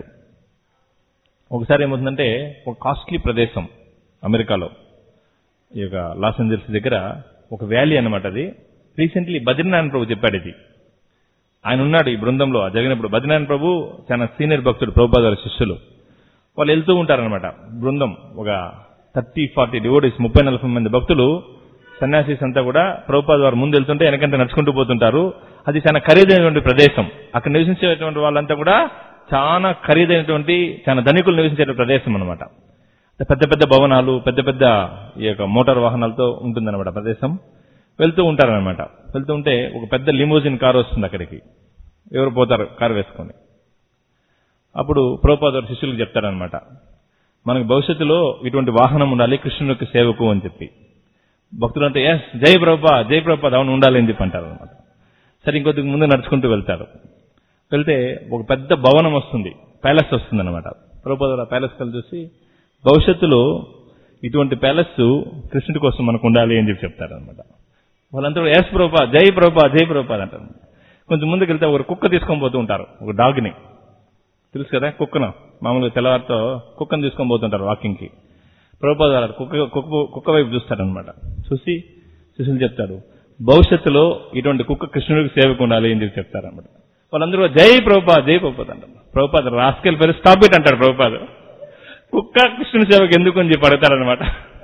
ఒకసారి ఏమవుతుందంటే ఒక కాస్ట్లీ ప్రదేశం అమెరికాలో ఈ యొక్క లాస్ ఏంజల్స్ దగ్గర ఒక వ్యాలీ అన్నమాట అది రీసెంట్లీ బద్రీనారాయణ ప్రభు చెప్పాడు ఇది ఆయన ఉన్నాడు ఈ బృందంలో ఆ జరిగినప్పుడు బద్రీనారాయణ ప్రభు చాలా సీనియర్ భక్తుడు ప్రభుపాద వారి శిష్యులు వాళ్ళు వెళ్తూ ఉంటారనమాట బృందం ఒక థర్టీ ఫార్టీ డివోటీస్ ముప్పై నలభై మంది భక్తులు సన్యాసీస్ అంతా కూడా ప్రభుపాద వారు ముందు వెళ్తుంటే వెనకంటే నడుచుకుంటూ పోతుంటారు అది చాలా ఖరీదైనటువంటి ప్రదేశం అక్కడ నివసించేటువంటి వాళ్ళంతా కూడా చాలా ఖరీదైనటువంటి చాలా ధనికులు నివసించే ప్రదేశం అనమాట పెద్ద పెద్ద భవనాలు పెద్ద పెద్ద ఈ యొక్క మోటార్ వాహనాలతో ఉంటుందన్నమాట ప్రదేశం వెళ్తూ ఉంటారనమాట వెళ్తూ ఉంటే ఒక పెద్ద లిమోజిన్ కారు వస్తుంది అక్కడికి ఎవరు పోతారు కారు వేసుకొని అప్పుడు ప్రభుపాద శిష్యులకు చెప్తారనమాట మనకు భవిష్యత్తులో ఇటువంటి వాహనం ఉండాలి కృష్ణునికి సేవకు అని చెప్పి భక్తులంతా ఎస్ జై ప్రభుపా జై ప్రభుపాద అవును ఉండాలి అని చెప్పి అంటారు అనమాట సరే ఇంకొద్దిగా ముందు నడుచుకుంటూ వెళ్తారు వెళ్తే ఒక పెద్ద భవనం వస్తుంది ప్యాలెస్ వస్తుంది అనమాట ప్రభుపాద ప్యాలెస్ కలిసి చూసి భవిష్యత్తులో ఇటువంటి ప్యాలెస్ కృష్ణుడి కోసం మనకు ఉండాలి అని చెప్పి చెప్తారనమాట వాళ్ళందరూ ఎస్ ప్రభుపా జై ప్రభుపా జై ప్రభుపా అంటారు కొంచెం ముందుకు వెళ్తే ఒక కుక్క తీసుకొని పోతూ ఉంటారు ఒక డాగ్ని తెలుసు కదా కుక్కను మామూలుగా తెల్లవారితో కుక్కను తీసుకొని పోతుంటారు వాకింగ్కి ప్రభుపాద గారు కుక్క కుక్క కుక్క వైపు చూస్తారనమాట చూసి శిష్యులు చెప్తారు భవిష్యత్తులో ఇటువంటి కుక్క కృష్ణుడికి సేవకు ఉండాలి అని చెప్పి చెప్తారనమాట వాళ్ళందరూ జై ప్రభుపాద్ జై ప్రభుపాద్ అంటారు ప్రభుపాద రాస్కెల్ పేరు స్టాప్ ఇట్ అంటాడు ప్రభుపాద కుక్క కృష్ణుని సేవకు ఎందుకు అని చెప్పి అడుగుతారనమాట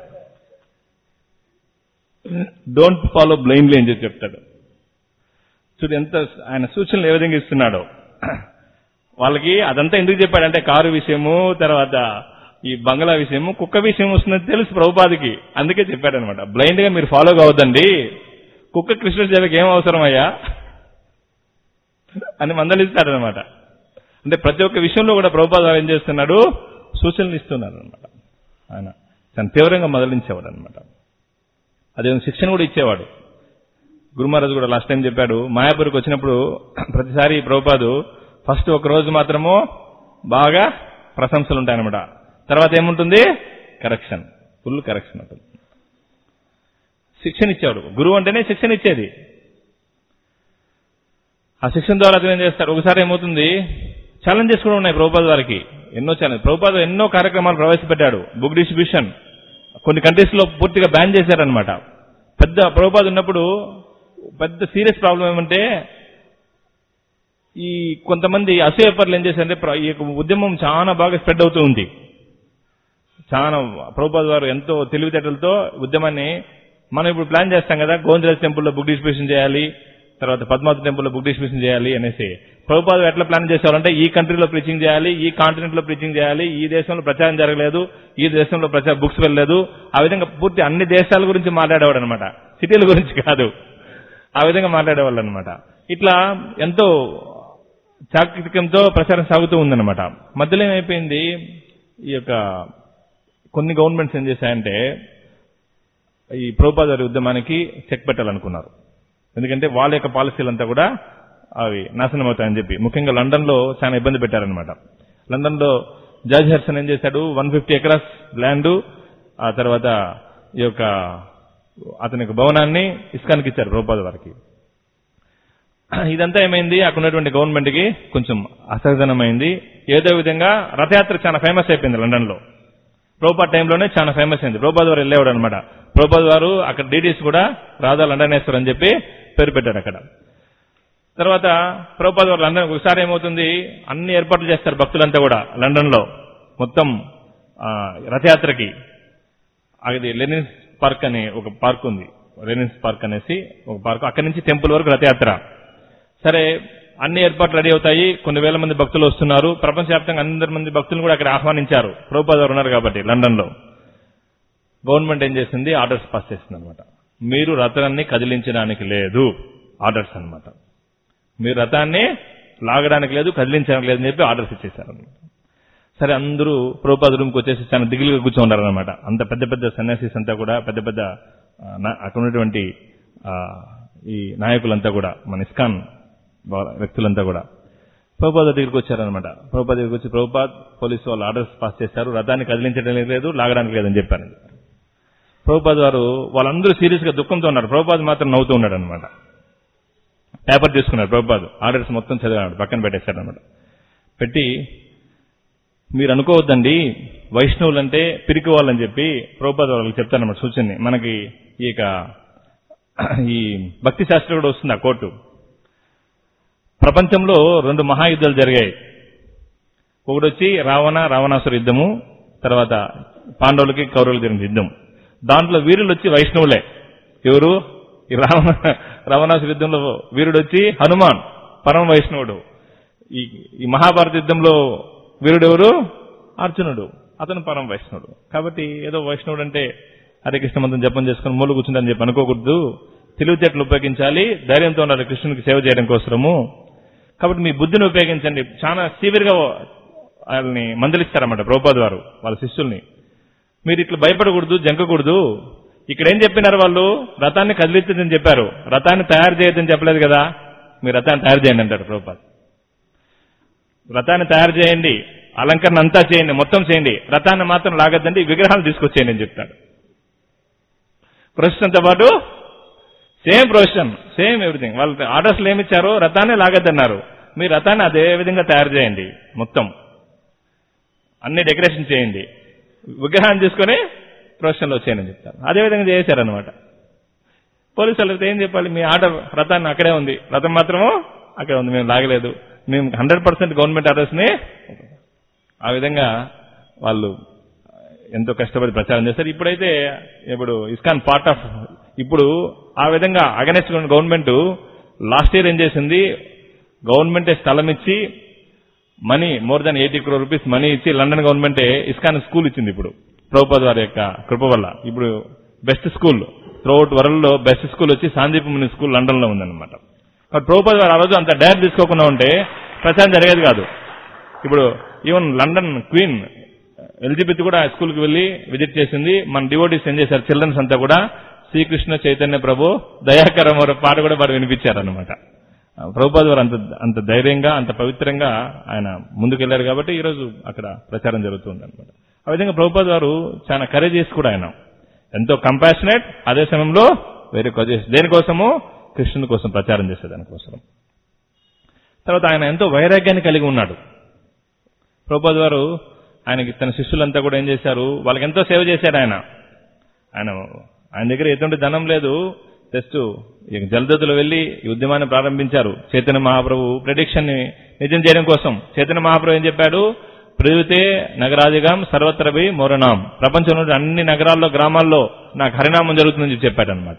డోంట్ ఫాలో బ్లైండ్లీ అని చెప్పి చెప్తాడు చూడు ఎంత ఆయన సూచనలు ఏ విధంగా ఇస్తున్నాడో వాళ్ళకి అదంతా ఎందుకు చెప్పాడంటే కారు విషయము తర్వాత ఈ బంగ్లా విషయము కుక్క విషయం వస్తుందని తెలుసు ప్రభుపాదికి అందుకే చెప్పాడనమాట బ్లైండ్ గా మీరు ఫాలో కావద్దండి కుక్క కృష్ణ సేవకి ఏం అవసరం అయ్యా అని మందలిస్తాడనమాట అంటే ప్రతి ఒక్క విషయంలో కూడా ప్రభుపాద ఏం చేస్తున్నాడు సూచనలు ఇస్తున్నాడు అనమాట ఆయన చాలా తీవ్రంగా మొదలించేవాడు అనమాట అదే శిక్షణ కూడా ఇచ్చేవాడు గురుమహారాజు కూడా లాస్ట్ టైం చెప్పాడు మాయాపూర్కి వచ్చినప్పుడు ప్రతిసారి ప్రభుపాదు ఫస్ట్ ఒక రోజు మాత్రము బాగా ప్రశంసలు ఉంటాయన్నమాట తర్వాత ఏముంటుంది కరెక్షన్ ఫుల్ కరెక్షన్ ఉంటుంది శిక్షణ ఇచ్చాడు గురువు అంటేనే శిక్షణ ఇచ్చేది ఆ శిక్షణ ద్వారా అతను ఏం చేస్తాడు ఒకసారి ఏమవుతుంది ఛాలెంజెస్ కూడా ఉన్నాయి ప్రభుపాద వారికి ఎన్నో ఛాలెంజ్ ప్రభుపాద ఎన్నో కార్యక్రమాలు ప్రవేశపెట్టాడు బుక్ డిస్ట్రిబ్యూషన్ కొన్ని కంట్రీస్ లో పూర్తిగా బ్యాన్ చేశారనమాట పెద్ద ప్రభుపాద ఉన్నప్పుడు పెద్ద సీరియస్ ప్రాబ్లం ఏమంటే ఈ కొంతమంది అసూయపర్లు ఏం చేశారంటే ప్ర- ఈ యొక్క ఉద్యమం చాలా బాగా స్ప్రెడ్ అవుతూ ఉంది చాలా ప్రభుపాద వారు ఎంతో తెలివితేటలతో ఉద్యమాన్ని మనం ఇప్పుడు ప్లాన్ చేస్తాం కదా గోవిందరాజ్ టెంపుల్లో బుక్ డిస్ట్రిబ్యూషన్ చేయాలి తర్వాత పద్మావతి టెంపుల్లో బుక్ డిస్ట్రిబ్యూషన్ చేయాలి అనేసి ప్రభుపాద ఎట్లా ప్లాన్ చేసేవారంటే ఈ కంట్రీలో ప్రీచింగ్ చేయాలి ఈ కాంటినెంట్ లో ప్రీచింగ్ చేయాలి ఈ దేశంలో ప్రచారం జరగలేదు ఈ దేశంలో ప్రచార బుక్స్ వెళ్ళలేదు ఆ విధంగా పూర్తి అన్ని దేశాల గురించి మాట్లాడేవాడు అనమాట సిటీల గురించి కాదు ఆ విధంగా మాట్లాడేవాళ్ళు అనమాట ఇట్లా ఎంతో చాకచక్యంతో ప్రచారం సాగుతూ ఉందన్నమాట మధ్యలో ఏమైపోయింది ఈ యొక్క కొన్ని గవర్నమెంట్స్ ఏం చేశాయంటే ఈ ప్రభుపాద వారి ఉద్యమానికి చెక్ పెట్టాలనుకున్నారు ఎందుకంటే వాళ్ళ యొక్క పాలసీలంతా కూడా అవి నాశనం అవుతాయని చెప్పి ముఖ్యంగా లండన్ లో చాలా ఇబ్బంది పెట్టారనమాట లండన్ లో జార్జ్ హెర్సన్ ఏం చేశాడు వన్ ఫిఫ్టీ ఎకరాస్ ల్యాండ్ ఆ తర్వాత ఈ యొక్క అతని యొక్క భవనాన్ని ఇస్కాన్కి ఇచ్చారు ప్రభుపాద వారికి ఇదంతా ఏమైంది అక్కడ ఉన్నటువంటి గవర్నమెంట్ కి కొంచెం అసహజనమైంది ఏదో విధంగా రథయాత్ర చాలా ఫేమస్ అయిపోయింది లండన్ లో ప్రభుపాద టైంలోనే చాలా ఫేమస్ అయింది ప్రభుపాద వారు వెళ్ళేవాడు అనమాట ప్రభుపాద వారు అక్కడ డీడీస్ కూడా రాధా లండనేశ్వర్ అని చెప్పి పేరు పెట్టారు అక్కడ తర్వాత ప్రభుపాద వారు లండన్ ఒకసారి ఏమవుతుంది అన్ని ఏర్పాట్లు చేస్తారు భక్తులంతా కూడా లండన్ లో మొత్తం ఆ, రథయాత్రకి అది లెనిన్స్ పార్క్ అనే ఒక పార్క్ ఉంది లెనిన్స్ పార్క్ అనేసి ఒక పార్క్ అక్కడి నుంచి టెంపుల్ వరకు రథయాత్ర సరే అన్ని ఏర్పాట్లు రెడీ అవుతాయి కొన్ని వేల మంది భక్తులు వస్తున్నారు ప్రపంచవ్యాప్తంగా అందరి మంది భక్తులను కూడా అక్కడ ఆహ్వానించారు ప్రభుపాద వారు ఉన్నారు కాబట్టి లండన్ లో గవర్నమెంట్ ఏం చేసింది ఆర్డర్స్ పాస్ చేసింది అనమాట మీరు రథాన్ని కదిలించడానికి లేదు ఆర్డర్స్ అన్నమాట మీరు రథాన్ని లాగడానికి లేదు కదిలించడానికి లేదని చెప్పి ఆర్డర్స్ ఇచ్చేశారు అన్నమాట సరే అందరూ ప్రభుపాద రూమ్కి వచ్చేసి చాలా దిగులుగా కూర్చోండారు అనమాట అంత పెద్ద పెద్ద సన్యాసిస్ అంతా కూడా పెద్ద పెద్ద ఆ, నా- అక్కడ ఉన్నటువంటి ఆ, ఈ నాయకులంతా కూడా మన ఇస్కాన్ వా- వ్యక్తులంతా కూడా ప్రభుపాద దగ్గరికి వచ్చారనమాట ప్రభుపాద దగ్గరికి వచ్చి ప్రభుపాద్ పోలీసు వాళ్ళు ఆర్డర్స్ పాస్ చేశారు రథాన్ని కదిలించడానికి లేదు లాగడానికి లేదని చెప్పారు ప్రభుపాద్ వారు వాళ్ళందరూ సీరియస్ గా దుఃఖంతో ఉన్నారు ప్రభుపాద్ మాత్రం నవ్వుతూ ఉన్నాడు అనమాట పేపర్ తీసుకున్నారు ప్రభుపాద్ ఆర్డర్స్ మొత్తం చదివాడు పక్కన పెట్టేశారు అనమాట పెట్టి మీరు అనుకోవద్దండి వైష్ణవులంటే పిరికి వాళ్ళని చెప్పి ప్రభుపాద వాళ్ళకి చెప్తారన్నమాట సూచనని మనకి ఈ యొక్క ఈ భక్తి శాస్త్రం కూడా వస్తుంది ఆ కోర్టు ప్రపంచంలో రెండు మహాయుద్ధాలు జరిగాయి ఒకటి వచ్చి రావణ రావణాసుర యుద్ధము తర్వాత పాండవులకి కౌరవులకి జరిగిన యుద్ధం దాంట్లో వీరులు వచ్చి వైష్ణవులే ఎవరు ఈ రావణ రావణాసుర యుద్ధంలో వీరుడు వచ్చి హనుమాన్ పరమ వైష్ణవుడు ఈ ఈ మహాభారత యుద్ధంలో వీరుడు ఎవరు అర్జునుడు అతను పరమ వైష్ణవుడు కాబట్టి ఏదో వైష్ణవుడు అంటే హరే కృష్ణ మంత్రం జపం చేసుకుని మూలు కూర్చుందని చెప్పి అనుకోకూడదు తెలివితేటలు ఉపయోగించాలి ధైర్యంతో ఉండాలి కృష్ణునికి సేవ చేయడం కోసము కాబట్టి మీ బుద్ధిని ఉపయోగించండి చాలా సివియర్ గా వాళ్ళని మందలిస్తారన్నమాట ప్రభుపాద్ వారు వాళ్ళ శిష్యుల్ని మీరు ఇట్లా భయపడకూడదు జంకకూడదు ఇక్కడ ఏం చెప్పినారు వాళ్ళు రథాన్ని కదిలించదని చెప్పారు రథాన్ని తయారు చేయొద్దని చెప్పలేదు కదా మీరు రథాన్ని తయారు చేయండి అంటారు ప్రభుపాద్ రథాన్ని తయారు చేయండి అలంకరణ అంతా చేయండి మొత్తం చేయండి రథాన్ని మాత్రం లాగద్దండి విగ్రహాలు తీసుకొచ్చేయండి అని చెప్తాడు ప్రస్తుతంతో పాటు సేమ్ ప్రొఫెషన్ సేమ్ ఎవ్రీథింగ్ వాళ్ళు ఆర్డర్స్లు ఏమి ఇచ్చారో రథాన్ని లాగద్దన్నారు మీ రథాన్ని అదే విధంగా తయారు చేయండి మొత్తం అన్ని డెకరేషన్ చేయండి విగ్రహాన్ని తీసుకొని ప్రొఫెషన్లో వచ్చేయని చెప్తారు అదే విధంగా చేశారనమాట పోలీసు వాళ్ళకి ఏం చెప్పాలి మీ ఆర్డర్ రథాన్ని అక్కడే ఉంది రథం మాత్రము అక్కడే ఉంది మేము లాగలేదు మేము హండ్రెడ్ పర్సెంట్ గవర్నమెంట్ ఆర్డర్స్ని ఆ విధంగా వాళ్ళు ఎంతో కష్టపడి ప్రచారం చేస్తారు ఇప్పుడైతే ఇప్పుడు ఇస్కాన్ పార్ట్ ఆఫ్ ఇప్పుడు ఆ విధంగా అగనెస్ట్ గవర్నమెంట్ లాస్ట్ ఇయర్ ఏం చేసింది గవర్నమెంటే స్థలం ఇచ్చి money more than eighty crore rupees money ఇచ్చి లండన్ గవర్నమెంటే ఇస్కాన్ స్కూల్ ఇచ్చింది ఇప్పుడు ప్రభుపాద్ వారి యొక్క కృప వల్ల ఇప్పుడు బెస్ట్ స్కూల్ త్రూఅవుట్ వరల్డ్ లో బెస్ట్ స్కూల్ వచ్చి సాందీప్ ముని స్కూల్ లండన్ లో ఉందన్నమాట కాబట్టి ప్రభుపాద్ వారు ఆ రోజు అంత డైర్ తీసుకోకుండా ఉంటే ప్రచారం జరిగేది కాదు ఇప్పుడు ఈవెన్ లండన్ క్వీన్ ఎలిజబెత్ కూడా స్కూల్కి వెళ్లి విజిట్ చేసింది మన డివోటీస్ ఏం చేశారు చిల్డ్రన్స్ అంతా కూడా శ్రీకృష్ణ చైతన్య ప్రభు దయాకరం వారి పాట కూడా వారు వినిపించారనమాట ప్రభుపాద్ వారు అంత అంత ధైర్యంగా అంత పవిత్రంగా ఆయన ముందుకెళ్లారు కాబట్టి ఈ రోజు అక్కడ ప్రచారం జరుగుతుంది అనమాట ఆ విధంగా ప్రభుపాద్ వారు చాలా కరేజెస్ కూడా ఆయన ఎంతో కంపాషనేట్ అదే సమయంలో వేరే కొజెస్ దేనికోసము కృష్ణుని కోసం ప్రచారం చేసే దానికోసం తర్వాత ఆయన ఎంతో వైరాగ్యాన్ని కలిగి ఉన్నాడు ప్రభుపాద్ వారు ఆయనకి తన శిష్యులంతా కూడా ఏం చేశారు వాళ్ళకి ఎంతో సేవ చేశారు ఆయన ఆయన ఆయన దగ్గర ఎటువంటి ధనం లేదు జస్ట్ ఇక జలదత్తులు వెళ్లి ఈ ఉద్యమాన్ని ప్రారంభించారు చైతన్య మహాప్రభు ప్రెడిక్షన్ ని నిజం చేయడం కోసం చైతన్య మహాప్రభు ఏం చెప్పాడు ప్రయుతే నగరాదిగం సర్వత్రభి మోరణాం ప్రపంచంలో అన్ని నగరాల్లో గ్రామాల్లో నాకు హరినామం జరుగుతుందని చెప్పి చెప్పాడు అనమాట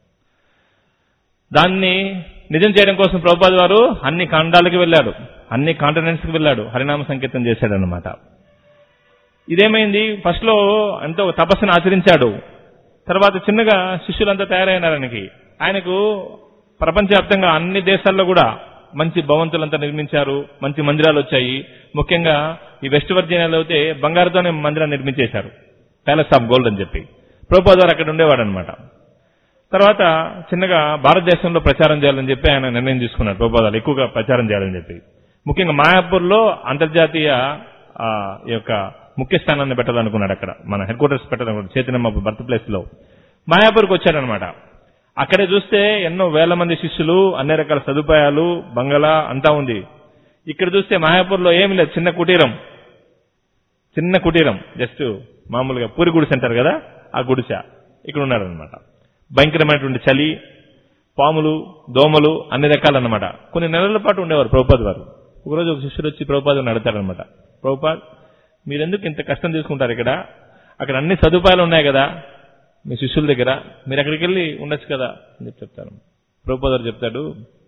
దాన్ని నిజం చేయడం కోసం ప్రభుపాద్ వారు అన్ని ఖండాలకి వెళ్ళాడు అన్ని కాంటినెంట్స్ కి వెళ్ళాడు హరినామ సంకీర్తన చేశాడనమాట ఇదేమైంది ఫస్ట్ లో ఎంతో తపస్సును ఆచరించాడు తర్వాత చిన్నగా శిష్యులంతా తయారైనారు ఆయనకి ఆయనకు ప్రపంచవ్యాప్తంగా అన్ని దేశాల్లో కూడా మంచి భవంతులంతా నిర్మించారు మంచి మందిరాలు వచ్చాయి ముఖ్యంగా ఈ వెస్ట్ వర్జీనియాలో అయితే బంగారుతోనే మందిరాన్ని నిర్మించేశారు ప్యాలెస్ ఆఫ్ గోల్డ్ అని చెప్పి ప్రభుపాద్ వారు అక్కడ ఉండేవాడు అనమాట తర్వాత చిన్నగా భారతదేశంలో ప్రచారం చేయాలని చెప్పి ఆయన నిర్ణయం తీసుకున్నారు ప్రభుపాదాలు ఎక్కువగా ప్రచారం చేయాలని చెప్పి ముఖ్యంగా మాయాపూర్లో అంతర్జాతీయ ఆ, ఈ యొక్క ముఖ్య స్థానాన్ని పెట్టాలనుకున్నాడు అక్కడ మన హెడ్ క్వార్టర్స్ పెట్టాలనుకున్నాడు చైతన్యమ్మ బర్త్ ప్లేస్ లో మాయాపూర్కి వచ్చాడనమాట అక్కడే చూస్తే ఎన్నో వేల మంది శిష్యులు అన్ని రకాల సదుపాయాలు బంగళా అంతా ఉంది ఇక్కడ చూస్తే మాయాపూర్లో ఏమి లేదు చిన్న కుటీరం చిన్న కుటీరం జస్ట్ మామూలుగా పూరి గుడిసె అంటారు కదా ఆ గుడిసె ఇక్కడ ఉన్నారనమాట భయంకరమైనటువంటి చలి పాములు దోమలు అన్ని రకాలన్నమాట కొన్ని నెలల పాటు ఉండేవారు ప్రభుపాద్ వారు ఒకరోజు ఒక శిష్యుడు వచ్చి ప్రభుపాద్ అడుగుతారనమాట ప్రభుపాద్ మీరెందుకు ఇంత కష్టం తీసుకుంటారు ఇక్కడ అక్కడ అన్ని సదుపాయాలు ఉన్నాయి కదా మీ శిష్యుల దగ్గర మీరు అక్కడికి వెళ్ళి ఉండొచ్చు కదా అని చెప్పి చెప్తారు ప్రభుపాద్ గారు చెప్తాడు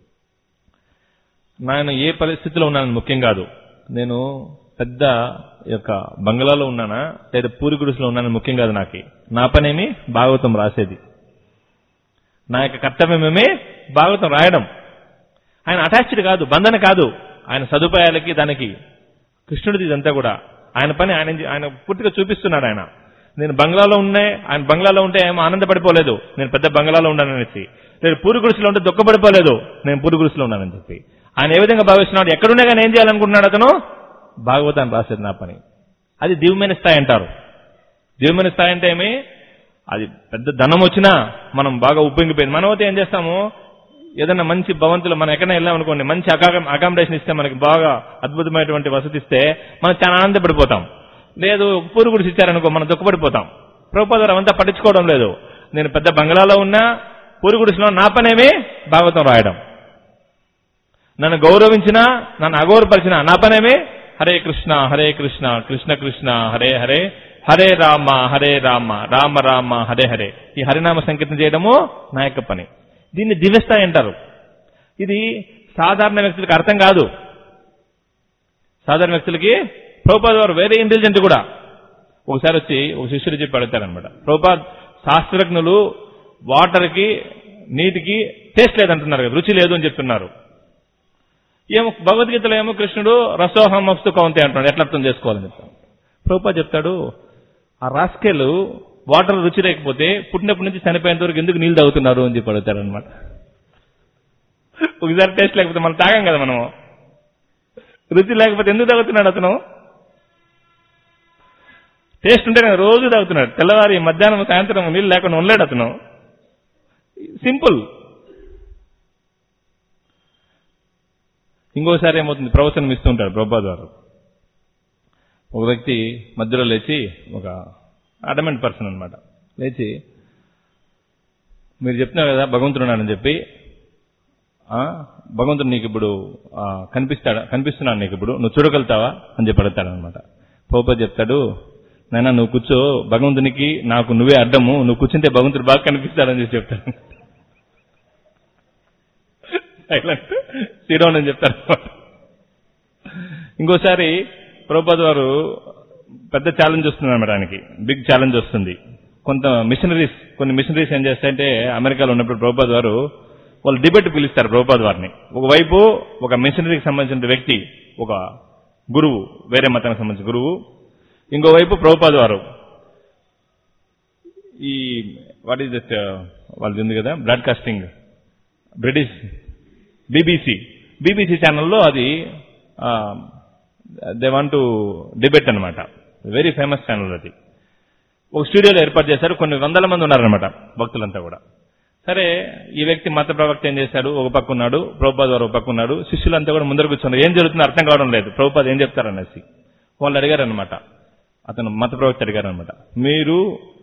నేను ఏ పరిస్థితిలో ఉన్నాను ముఖ్యం కాదు నేను పెద్ద యొక్క బంగ్లాలో ఉన్నానా లేదా పూరి గుడిసెలో ఉన్నానని ముఖ్యం కాదు నాకు నా పనేమి భాగవతం రాసేది నా యొక్క కర్తవ్యమేమి భాగవతం రాయడం ఆయన అటాచ్డ్ కాదు బంధన కాదు ఆయన సదుపాయాలకి దానికి కృష్ణుడిది ఇదంతా కూడా ఆయన పని ఆయన ఆయన పూర్తిగా చూపిస్తున్నాడు ఆయన నేను బంగ్లాలో ఉండే ఆయన బంగ్లాలో ఉంటే ఏమో ఆనందపడిపోలేదు నేను పెద్ద బంగ్లాలో ఉన్నాననేసి నేను పూరి గుడిసెలో ఉంటే దుఃఖపడిపోలేదు నేను పూరి గుడిసెలో ఉన్నానని చెప్పి ఆయన ఏ విధంగా భావిస్తున్నాడు ఎక్కడున్నా కానీ ఏం చేయాలనుకుంటున్నాడు అతను భాగవతాన్ని రాసేది నా పని అది దివ్యమైన స్థాయి అంటారు దివ్యమైన స్థాయి అంటే ఏమి అది పెద్ద ధనం వచ్చినా మనం బాగా ఉప్పొంగిపోయింది మనం అయితే ఏం చేస్తాము ఏదైనా మంచి భవంతులు మనం ఎక్కడైనా వెళ్ళామనుకోండి మంచి అకామిడేషన్ ఇస్తే మనకి బాగా అద్భుతమైనటువంటి వసతి ఇస్తే మనం చాలా ఆనందపడిపోతాం లేదు పూరు గుడిసి ఇచ్చారనుకో మనం దుఃఖపడిపోతాం ప్రభుపాదారు అవంతా పట్టించుకోవడం లేదు నేను పెద్ద బంగ్లాలో ఉన్నా పూరి గుడిసిలో నా పనేమి భాగవతం రాయడం నన్ను గౌరవించినా నన్ను అగౌరవపరిచినా నా పనేమి హరే కృష్ణ హరే కృష్ణ కృష్ణ కృష్ణ హరే హరే హరే రామ హరే రామ రామ రామ హరే హరే ఈ హరినామ సంకీర్తన చేయడము నా యొక్క పని దీన్ని దివ్యస్థాయి అంటారు ఇది సాధారణ వ్యక్తులకు అర్థం కాదు సాధారణ వ్యక్తులకి ప్రభుపాద్ వారు వెరీ ఇంటెలిజెంట్ కూడా ఒకసారి వచ్చి ఒక శిష్యుడు చెప్పి అడుగుతారనమాట ప్రభుపాద్ శాస్త్రజ్ఞులు వాటర్కి నీటికి టేస్ట్ లేదంటున్నారు కదా రుచి లేదు అని చెప్తున్నారు ఏమో భగవద్గీతలో ఏమో కృష్ణుడు రసోహం మస్తు కౌంతే అంటున్నాడు ఎట్లా అర్థం చేసుకోవాలని చెప్తాను ప్రభుపా చెప్తాడు ఆ రాస్కెలు వాటర్ రుచి లేకపోతే పుట్టినప్పటి నుంచి చనిపోయేంత వరకు ఎందుకు నీళ్ళు తాగుతున్నారు అని చెప్పి అడుగుతాడు అనమాట ఒకసారి టేస్ట్ లేకపోతే మనం తాగాం కదా మనము రుచి లేకపోతే ఎందుకు తాగుతున్నాడు అతను టేస్ట్ ఉంటే నేను రోజు తాగుతున్నాడు తెల్లవారి మధ్యాహ్నం సాయంత్రం నీళ్ళు లేకుండా ఉండలేడు అతను సింపుల్ ఇంకోసారి ఏమవుతుంది ప్రవచనం ఇస్తూ ఉంటాడు ప్రభుపాద్ వారు ఒక వ్యక్తి మధ్యలో లేచి ఒక అడమెంట్ పర్సన్ అన్నమాట లేచి మీరు చెప్తున్నారు కదా భగవంతుడు ఉన్నాడని చెప్పి ఆ, భగవంతుడు నీకు ఇప్పుడు ఆ, కనిపిస్తాడా కనిపిస్తున్నాడు నీకు ఇప్పుడు నువ్వు చూడగలుగుతావా అని చెప్పి అడుగుతాడు అనమాట ప్రభుపాద్ చెప్తాడు నాయనా నువ్వు కూర్చో భగవంతునికి నాకు నువ్వే అడ్డము నువ్వు కూర్చుంటే భగవంతుడు బాగా కనిపిస్తాడని చెప్పి చెప్తాడు సైలెంట్ శ్రీరామ్ అని చెప్తారు ఇంకోసారి ప్రభుపాద్ వారు పెద్ద ఛాలెంజ్ వస్తుంది అనమాట ఆయనకి బిగ్ ఛాలెంజ్ వస్తుంది కొంత మిషనరీస్ కొన్ని మిషనరీస్ ఏం చేస్తాయంటే అమెరికాలో ఉన్నప్పుడు ప్రభుపాద్ వారు వాళ్ళు డిబేట్ పిలుస్తారు ప్రభుపాద్ వారిని ఒకవైపు ఒక మిషనరీకి సంబంధించిన వ్యక్తి ఒక గురువు వేరే మతానికి సంబంధించిన గురువు ఇంకోవైపు ప్రభుపాద్ వారు ఈ వాట్ ఈస్ దట్ వాళ్ళది ఉంది కదా బ్రాడ్కాస్టింగ్ బ్రిటిష్ బీబీసీ బీబీసీ ఛానల్లో అది దే వాంట్ టు డిబేట్ అనమాట వెరీ ఫేమస్ ఛానల్ అది ఒక స్టూడియోలో ఏర్పాటు చేశారు కొన్ని వందల మంది ఉన్నారనమాట భక్తులంతా కూడా సరే ఈ వ్యక్తి మత ప్రవక్త ఏం చేశాడు ఒక పక్క ఉన్నాడు ప్రభుపాద్ వారు ఒక పక్క ఉన్నాడు శిష్యులంతా కూడా ముందర కూర్చున్నారు ఏం జరుగుతుందో అర్థం కావడం లేదు ప్రభుపాద్ ఏం చెప్తారనేసి వాళ్ళు అడిగారనమాట అతను మత ప్రవక్త అడిగారనమాట మీరు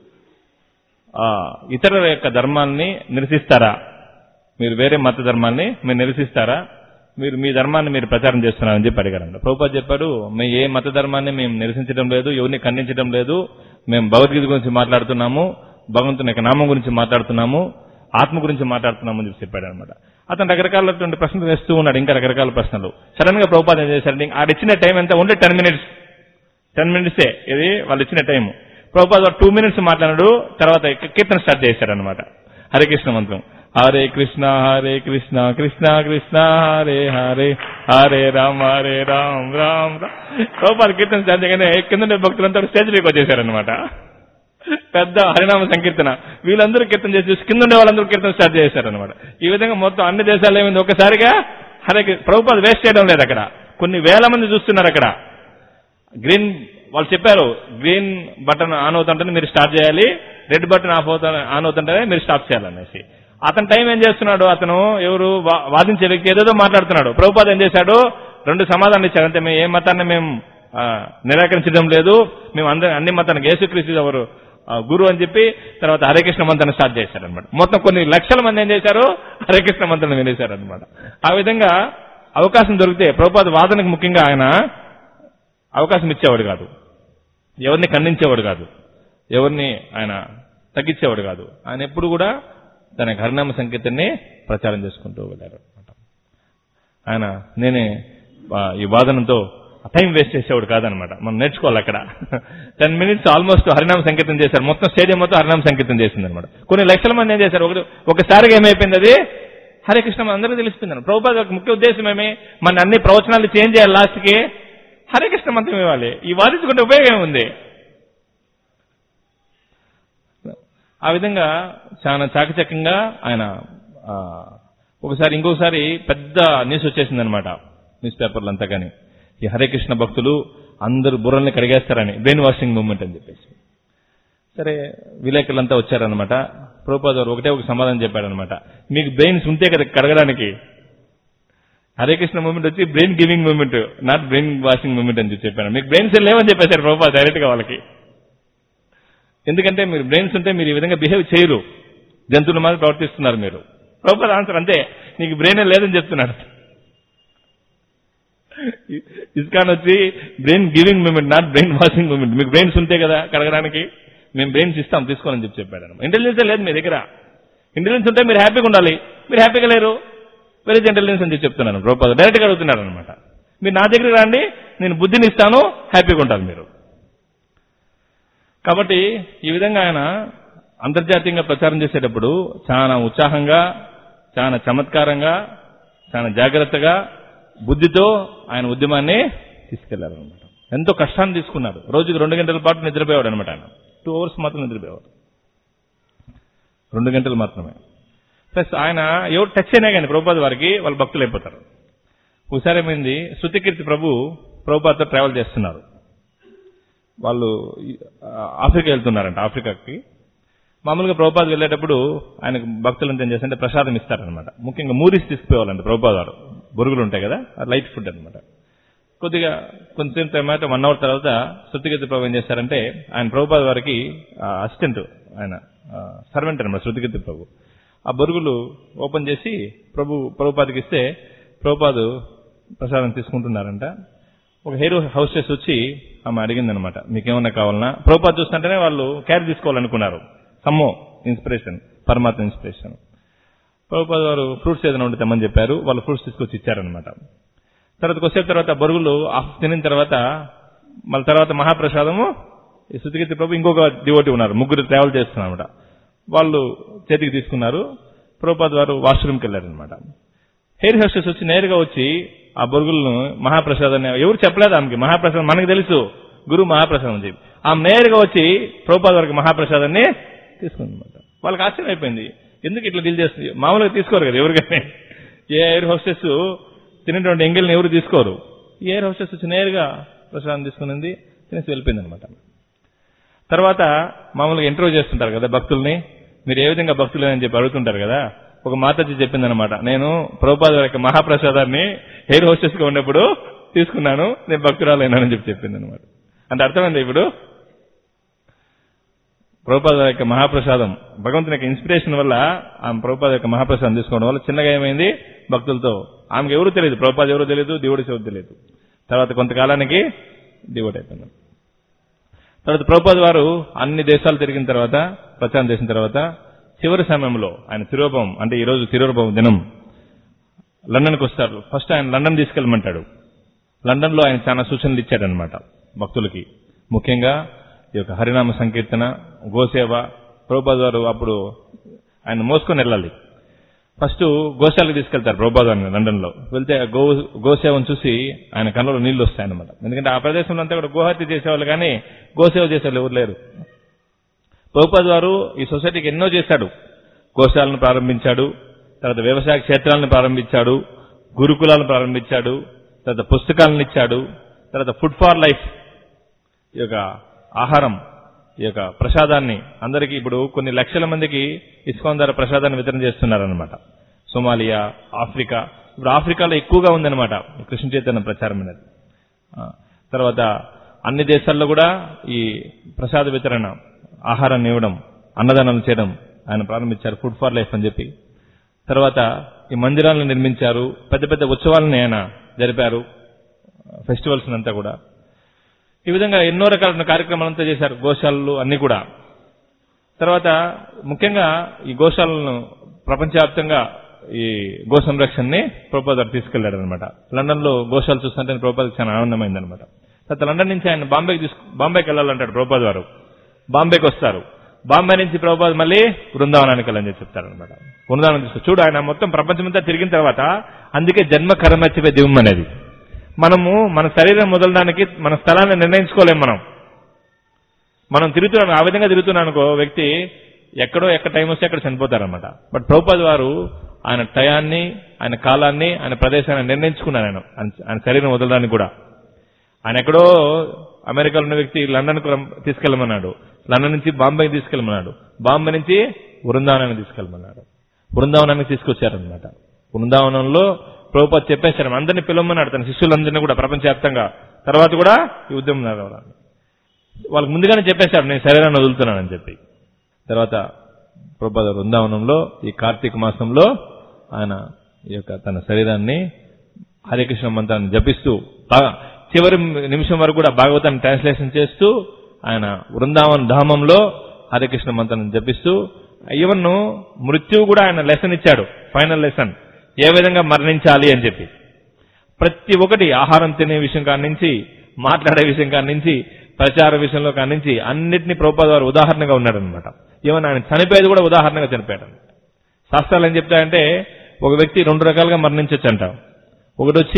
ఆ, ఇతరుల యొక్క ధర్మాల్ని నిరసిస్తారా మీరు వేరే మత ధర్మాల్ని మీరు నిరసిస్తారా మీరు మీ ధర్మాన్ని మీరు ప్రచారం చేస్తున్నారని చెప్పి అడిగారంట ప్రభుపాద్ చెప్పాడు మేము ఏ మత ధర్మాన్ని మేము నిరసించడం లేదు ఎవరిని ఖండించడం లేదు మేము భగవద్గీత గురించి మాట్లాడుతున్నాము భగవంతుని యొక్క నామం గురించి మాట్లాడుతున్నాము ఆత్మ గురించి మాట్లాడుతున్నాము అని చెప్పి చెప్పాడు అనమాట అతను రకరకాలటువంటి ప్రశ్నలు వేస్తూ ఉన్నాడు ఇంకా రకరకాల ప్రశ్నలు సడన్ గా ప్రభుపాద్ ఏం చేశారంటే ఆడ ఇచ్చిన టైం ఎంత ఉంటే టెన్ మినిట్స్ టెన్ మినిట్సే ఇది వాళ్ళు ఇచ్చిన టైం ప్రభుపాద్ టూ మినిట్స్ మాట్లాడాడు తర్వాత కీర్తన స్టార్ట్ చేశారు అనమాట హరే కృష్ణ మంత్రం హరే కృష్ణ హరే కృష్ణ కృష్ణ కృష్ణ హరే హరే హరే రామ్ హరే రామ్ రామ్ రామ్ ప్రభుపాద్ కీర్తన స్టార్ట్ చేయగానే కింద ఉండే భక్తులంతా స్టేజ్ పైకి వచ్చేసారనమాట పెద్ద హరినామ సంకీర్తన వీళ్ళందరూ కీర్తన చేసి కింద ఉండే వాళ్ళందరూ కీర్తన స్టార్ట్ చేశారనమాట ఈ విధంగా మొత్తం అన్ని దేశాలు ఏమైంది ఒకసారిగా హరే కృ- ప్రభుపాద్ వేస్ట్ చేయడం లేదు అక్కడ కొన్ని వేల మంది చూస్తున్నారు అక్కడ గ్రీన్ వాళ్ళు చెప్పారు గ్రీన్ బటన్ ఆన్ అవుతుంటేనే మీరు స్టార్ట్ చేయాలి రెడ్ బటన్ ఆఫ్ అవుతా ఆన్ అవుతుంటేనే మీరు స్టాప్ చేయాలనేసి అతను టైం ఏం చేస్తున్నాడు అతను ఎవరు వా- వాదించే వ్యక్తి ఏదేదో మాట్లాడుతున్నాడు ప్రభుపాద్ ఏం చేశాడు రెండు సమాధానాలు ఇచ్చారు అంటే మేము ఏ మతాన్ని మేము ఆ, నిరాకరించడం లేదు మేము అందరి అన్ని మతానికి యేసుక్రీస్తు ఎవరు ఆ, గురువు అని చెప్పి తర్వాత హరే కృష్ణ మంత్రాన్ని స్టార్ట్ చేశారు అనమాట మొత్తం కొన్ని లక్షల మంది ఏం చేశారు హరే కృష్ణ మంత్రాన్ని వినేశారు అనమాట ఆ విధంగా అవకాశం దొరికితే ప్రభుపాద వాదనకు ముఖ్యంగా ఆయన అవకాశం ఇచ్చేవాడు కాదు ఎవరిని ఖండించేవాడు కాదు ఎవరిని ఆయన తగ్గించేవాడు కాదు ఆయన ఎప్పుడు కూడా తన హరినామ సంకేతాన్ని ప్రచారం చేసుకుంటూ వెళ్ళారు అనమాట ఆయన నేనే ఆ, ఈ వాదనతో టైం వేస్ట్ చేసేవాడు కాదనమాట మనం నేర్చుకోవాలి అక్కడ టెన్ మినిట్స్ ఆల్మోస్ట్ హరినామ సంకీర్తన చేశారు మొత్తం స్టేడియం మొత్తం హరినామ సంకీర్తన చేసింది అనమాట కొన్ని లక్షల మంది ఏం చేశారు ఒకటి ఒకసారిగా ఏమైపోయింది అది హరే కృష్ణ అందరికీ తెలిసిపోయింది ప్రభుపాద యొక్క ముఖ్య ఉద్దేశం ఏమి మన అన్ని ప్రవచనాలు చేంజ్ చేయాలి లాస్ట్కి హరే కృష్ణ మంత్రం ఇవ్వాలి ఈ వాదించుకుంటే ఉపయోగం ఏముంది ఆ విధంగా చాలా చాకచక్యంగా ఆయన ఆ, ఒకసారి ఇంకోసారి పెద్ద న్యూస్ వచ్చేసింది అనమాట న్యూస్ పేపర్లు అంతా కానీ ఈ హరే కృష్ణ భక్తులు అందరూ బుర్రల్ని కడిగేస్తారని బ్రెయిన్ వాషింగ్ మూమెంట్ అని చెప్పేసి సరే విలేకరులంతా వచ్చారనమాట ప్రభుపాద గారు ఒకటే ఒక సమాధానం చెప్పాడనమాట మీకు బ్రెయిన్స్ ఉంటే కదా కడగడానికి హరే కృష్ణ మూమెంట్ వచ్చి brain giving moment not brain washing moment అని చెప్పి చెప్పాను మీకు బ్రెయిన్స్ లేవని చెప్పేశారు ప్రభుపాద డైరెక్ట్ గా వాళ్ళకి ఎందుకంటే మీరు బ్రెయిన్స్ ఉంటే మీరు ఈ విధంగా బిహేవ్ చేయరు జంతువుల మాదిరి ప్రవర్తిస్తున్నారు మీరు ప్రభుపాద ఆన్సర్ అంతే నీకు బ్రెయిన్ లేదని చెప్తున్నాడు ఇస్కాన్ వచ్చి brain giving moment not brain washing moment మీకు బ్రెయిన్స్ ఉంటే కదా కడగడానికి మేము బ్రెయిన్స్ ఇస్తాం తీసుకోనని చెప్పి చెప్పాడు ఇంటెలిజెన్స్ లేదు మీ దగ్గర ఇంటెలిజెన్స్ ఉంటే మీరు హ్యాపీగా ఉండాలి మీరు హ్యాపీగా లేరు వెరీ ఇంటెలిజెన్స్ అని చెప్పి చెప్తున్నాను ప్రభుపాద డైరెక్ట్ గా అడుగుతున్నారు అనమాట మీరు నా దగ్గరికి రండి నేను బుద్ధిని ఇస్తాను హ్యాపీగా ఉంటారు మీరు కాబట్టి ఈ విధంగా ఆయన అంతర్జాతీయంగా ప్రచారం చేసేటప్పుడు చాలా ఉత్సాహంగా చాలా చమత్కారంగా చాలా జాగ్రత్తగా బుద్ధితో ఆయన ఉద్యమాన్ని తీసుకెళ్లారు అనమాట ఎంతో కష్టాన్ని తీసుకున్నారు రోజుకి రెండు గంటల పాటు నిద్రపోయేవాడు అనమాట ఆయన టూ అవర్స్ మాత్రం నిద్రపోయేవాడు రెండు గంటలు మాత్రమే ప్లస్ ఆయన ఎవరు టచ్ అయినా కానీ ప్రభుపాద వారికి వాళ్ళు భక్తులు అయిపోతారు ఒకసారి ఏమైంది శృతికీర్తి ప్రభు ప్రభుపాదతో ట్రావెల్ చేస్తున్నారు వాళ్ళు ఈ- ఆ, ఆఫ్రికా వెళ్తున్నారంట ఆఫ్రికాకి మామూలుగా ప్రభుపాద్ వెళ్ళేటప్పుడు ఆయనకు భక్తులంతా ఏం చేస్తారంటే ప్రసాదం ఇస్తారనమాట ముఖ్యంగా మూరీస్ తీసుకుపోవాలంట ప్రభుపాద్ వారు బొరుగులు ఉంటాయి కదా అది లైట్ ఫుడ్ అన్నమాట కొద్దిగా కొంచెం తర్వాత వన్ అవర్ తర్వాత శృతిగతి ప్రభు ఏం చేశారంటే ఆయన ప్రభుపాద వారికి అసిస్టెంట్ ఆయన సర్వెంట్ అనమాట శృతిగతి ప్రభు ఆ బొరుగులు ఓపెన్ చేసి ప్రభు ప్రభుపాదికి ఇస్తే ప్రభుపాదు ప్రసాదం తీసుకుంటున్నారంట ఒక హెయిర్ హౌస్టెస్ వచ్చి ఆమె అడిగిందనమాట మీకేమన్నా కావాలన్నా ప్రభుపాద్ చూస్తుంటేనే వాళ్ళు క్యారీ తీసుకోవాలనుకున్నారు సమ్మో ఇన్స్పిరేషన్ పరమాత్మ ఇన్స్పిరేషన్ ప్రభుపాద్ వారు ఫ్రూట్స్ ఏదైనా ఉంటే తెమ్మని చెప్పారు వాళ్ళు ఫ్రూట్స్ తీసుకొచ్చి ఇచ్చారనమాట తర్వాత కొద్దిసేపు తర్వాత బరుగులు ఆఫ్ తినిన తర్వాత మళ్ళీ తర్వాత మహాప్రసాదము ఈ శృతికీర్తి ప్రభు ఇంకొక డివోటి ఉన్నారు ముగ్గురు ట్రావెల్ చేస్తున్నారన్నమాట వాళ్ళు చేతికి తీసుకున్నారు ప్రభుపాద్ వారు వాష్రూమ్కి వెళ్ళారనమాట హెయిర్ హోస్టెస్ వచ్చి నేరుగా వచ్చి ఆ బొరుగులను మహాప్రసాదాన్ని ఎవరు చెప్పలేదు ఆమెకి మహాప్రసాదం మనకు తెలుసు గురువు మహాప్రసాదం చెప్పి ఆమె నేరుగా వచ్చి ప్రభుపాద్ వారికి మహాప్రసాదాన్ని తీసుకుందన్నమాట వాళ్ళకి ఆశ్చర్యం అయిపోయింది ఎందుకు ఇట్లా డీల్ చేస్తుంది మామూలుగా తీసుకోరు కదా ఎవరికైనా ఏ ఎయిర్ హోస్టెస్ తినేటువంటి ఎంగిల్ని ఎవరు తీసుకోరు ఈ ఎయిర్ హోస్టెస్ వచ్చి నేరుగా ప్రసాదం తీసుకునింది తినేసి వెళ్ళిపోయింది అనమాట తర్వాత మామూలుగా ఇంటర్వ్యూ చేస్తుంటారు కదా భక్తుల్ని మీరు ఏ విధంగా భక్తులు అని చెప్పి అడుగుతుంటారు కదా ఒక మాతాజీ చెప్పిందనమాట నేను ప్రభుపాద యొక్క మహాప్రసాదాన్ని హెయిర్ హోస్టెస్ గా ఉన్నప్పుడు తీసుకున్నాను నేను భక్తురాలైనానని చెప్పి చెప్పింది అనమాట అంటే అర్థమైంది ఇప్పుడు ప్రభుపాద యొక్క మహాప్రసాదం భగవంతుని యొక్క ఇన్స్పిరేషన్ వల్ల ఆమె ప్రభుపాద యొక్క మహాప్రసాదం తీసుకోవడం వల్ల చిన్నగా ఏమైంది భక్తులతో ఆమెకు ఎవరు తెలియదు ప్రభుపాద ఎవరు తెలియదు దేవుడి ఎవరు తెలియదు తర్వాత కొంతకాలానికి దేవుడు అయిపోయింది తర్వాత ప్రభుపాద వారు అన్ని దేశాలు తిరిగిన తర్వాత ప్రచారం చేసిన తర్వాత చివరి సమయంలో ఆయన తిరోభవం అంటే ఈ రోజు తిరోభవం దినం లండన్కి వస్తారు ఫస్ట్ ఆయన లండన్ తీసుకెళ్ళమంటాడు లండన్లో ఆయన చాలా సూచనలు ఇచ్చాడనమాట భక్తులకి ముఖ్యంగా ఈ యొక్క హరినామ సంకీర్తన గోసేవ ప్రభుపాద వారు అప్పుడు ఆయన మోసుకొని వెళ్ళాలి ఫస్ట్ గోశాలకు తీసుకెళ్తారు ప్రభుపాద వారిని లండన్లో వెళ్తే గో గోసేవను చూసి ఆయన కళ్ళలో నీళ్లు వస్తాయన్నమాట ఎందుకంటే ఆ ప్రదేశంలో అంతా కూడా గోహత్య చేసేవాళ్ళు కానీ గోసేవ చేసేవాళ్ళు ఎవరు లేరు ప్రభుపాద్ వారు ఈ సొసైటీకి ఎన్నో చేశాడు గోశాలను ప్రారంభించాడు తర్వాత వ్యవసాయ క్షేత్రాలను ప్రారంభించాడు గురుకులాలను ప్రారంభించాడు తర్వాత పుస్తకాలను ఇచ్చాడు తర్వాత ఫుడ్ ఫార్ లైఫ్ ఈ యొక్క ఆహారం ఈ యొక్క ప్రసాదాన్ని అందరికీ ఇప్పుడు కొన్ని లక్షల మందికి ఇస్కాన్ ద్వారా ప్రసాదాన్ని వితరణ చేస్తున్నారనమాట సోమాలియా ఆఫ్రికా ఇప్పుడు ఆఫ్రికాలో ఎక్కువగా ఉందన్నమాట ఈ కృష్ణ చైతన్య ప్రచారం అనేది ఆ, తర్వాత అన్ని దేశాల్లో కూడా ఈ ప్రసాద వితరణ ఆహారాన్ని ఇవ్వడం అన్నదానాలు చేయడం ఆయన ప్రారంభించారు ఫుడ్ ఫార్ లైఫ్ అని చెప్పి తర్వాత ఈ మందిరాలను నిర్మించారు పెద్ద పెద్ద ఉత్సవాలను ఆయన జరిపారు ఫెస్టివల్స్ అంతా కూడా ఈ విధంగా ఎన్నో రకాల కార్యక్రమాలంతా చేశారు గోశాలలు అన్ని కూడా తర్వాత ముఖ్యంగా ఈ గోశాలను ప్రపంచవ్యాప్తంగా ఈ గో సంరక్షణని ప్రపోజర్ తీసుకెళ్లాడు అనమాట లండన్ లో గోశాల చూస్తుంటే ప్రపోజర్ చాలా ఆనందమైంది అనమాట తర్వాత లండన్ నుంచి ఆయన బాంబేకి తీసుకు బాంబేకి వెళ్ళాలంటాడు ప్రభుపాద్ వారు బాంబేకి వస్తారు బాంబే నుంచి ప్రభుపాద్ మళ్ళీ బృందావనానికి వెళ్ళని చెప్పి చెప్తారనమాట బృందావనం తీసుకు చూడు ఆయన మొత్తం ప్రపంచమంతా తిరిగిన తర్వాత అందుకే జన్మ కరమచ్చివే దివం అనేది మనము మన శరీరం మొదలడానికి మన స్థలాన్ని నిర్ణయించుకోలేం మనం మనం తిరుగుతున్నాం ఆ విధంగా తిరుగుతున్నాం అనుకో వ్యక్తి ఎక్కడో ఎక్కడ టైం వస్తే అక్కడ చనిపోతారనమాట బట్ ప్రభుపాద్ వారు ఆయన టయాన్ని ఆయన కాలాన్ని ఆయన ప్రదేశాన్ని నిర్ణయించుకున్నారు ఆయన ఆయన- ఆయన శరీరం వదలడానికి కూడా ఆయన ఎక్కడో అమెరికాలో ఉన్న వ్యక్తి లండన్ కు రమ్- తీసుకెళ్ళమన్నాడు లండన్ నుంచి బాంబేకి తీసుకెళ్ళమన్నాడు బాంబే నుంచి బృందావనానికి తీసుకెళ్ళమన్నాడు బృందావనానికి తీసుకొచ్చారనమాట బృందావనంలో ప్రభుపాద్ చెప్పేశారు అందరినీ పిలవమన్నాడు తన శిష్యులందరినీ కూడా ప్రపంచవ్యాప్తంగా తర్వాత కూడా ఈ ఉద్యమం నడవాలి వాళ్ళకి ముందుగానే చెప్పేశారు నేను శరీరాన్ని వదులుతున్నానని చెప్పి తర్వాత ప్రభుపాద బృందావనంలో ఈ కార్తీక మాసంలో ఆయన ఈ యొక్క తన శరీరాన్ని హరే కృష్ణ మంత్రాన్ని జపిస్తూ బాగా చివరి నిమిషం వరకు కూడా భాగవతాన్ని ట్రాన్స్లేషన్ చేస్తూ ఆయన బృందావన్ ధామంలో హరే కృష్ణ మంత్రాన్ని జపిస్తూ ఈవెన్ మృత్యువు కూడా ఆయన లెసన్ ఇచ్చాడు ఫైనల్ లెసన్ ఏ విధంగా మరణించాలి అని చెప్పి ప్రతి ఒక్కటి ఆహారం తినే విషయం కాడి నుంచి మాట్లాడే విషయం కాడి నుంచి ప్రచార విషయంలో కాడి నుంచి అన్నిటినీ ప్రభుపాద వారు ఉదాహరణగా ఉన్నాడనమాట ఈవెన్ ఆయన చనిపోయేది కూడా ఉదాహరణగా చనిపోయాడు శాస్త్రాలు ఏం చెప్తాయంటే ఒక వ్యక్తి రెండు రకాలుగా మరణించవచ్చు అంట ఒకటి వచ్చి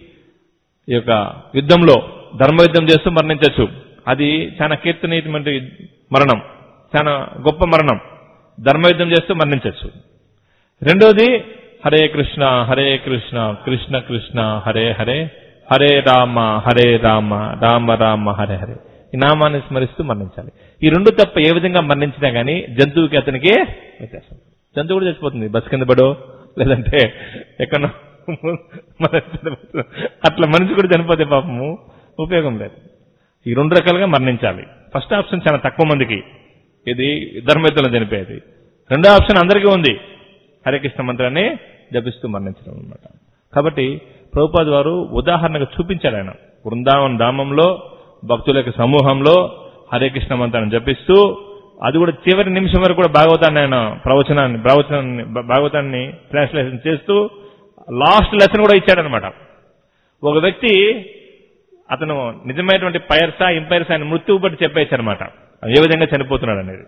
ఈ యొక్క యుద్ధంలో ధర్మ యుద్ధం చేస్తూ మరణించవచ్చు అది చాలా కీర్తనీయమైన మరణం చాలా గొప్ప మరణం ధర్మ యుద్ధం చేస్తూ మరణించవచ్చు రెండోది హరే కృష్ణ హరే కృష్ణ కృష్ణ కృష్ణ హరే హరే హరే రామ హరే రామ రామ రామ హరే హరే ఈ నామాన్ని స్మరిస్తూ మరణించాలి ఈ రెండు తప్ప ఏ విధంగా మరణించినా గానీ జంతువుకి అతనికి వ్యత్యాసం జంతువు కూడా చచ్చిపోతుంది బస్ కింద పడో లేదంటే ఎక్కడో మన- అట్లా మనిషి కూడా చనిపోతే పాపము ఉపయోగం లేదు ఈ రెండు రకాలుగా మరణించాలి ఫస్ట్ ఆప్షన్ చాలా తక్కువ మందికి ఇది ధర్మయుద్ధంలో చనిపోయేది రెండో ఆప్షన్ అందరికీ ఉంది హరే కృష్ణ మంత్రాన్ని జపిస్తూ మరణించడం అనమాట కాబట్టి ప్రభుపాద్ వారు ఉదాహరణగా చూపించాడు ఆయన బృందావన్ ధామంలో భక్తుల యొక్క సమూహంలో హరే కృష్ణ మంత్రాన్ని జపిస్తూ అది కూడా చివరి నిమిషం వరకు కూడా భాగవతాన్ని ఆయన ప్రవచనాన్ని ప్రవచనాన్ని భాగవతాన్ని ట్రాన్స్లేషన్ చేస్తూ లాస్ట్ లెసన్ కూడా ఇచ్చాడనమాట ఒక వ్యక్తి అతను నిజమైనటువంటి పైర్సా ఇంపైర్సా ఆయన మృత్యువు బట్టి చెప్పేసి అనమాట ఏ విధంగా చనిపోతున్నాడు అనేది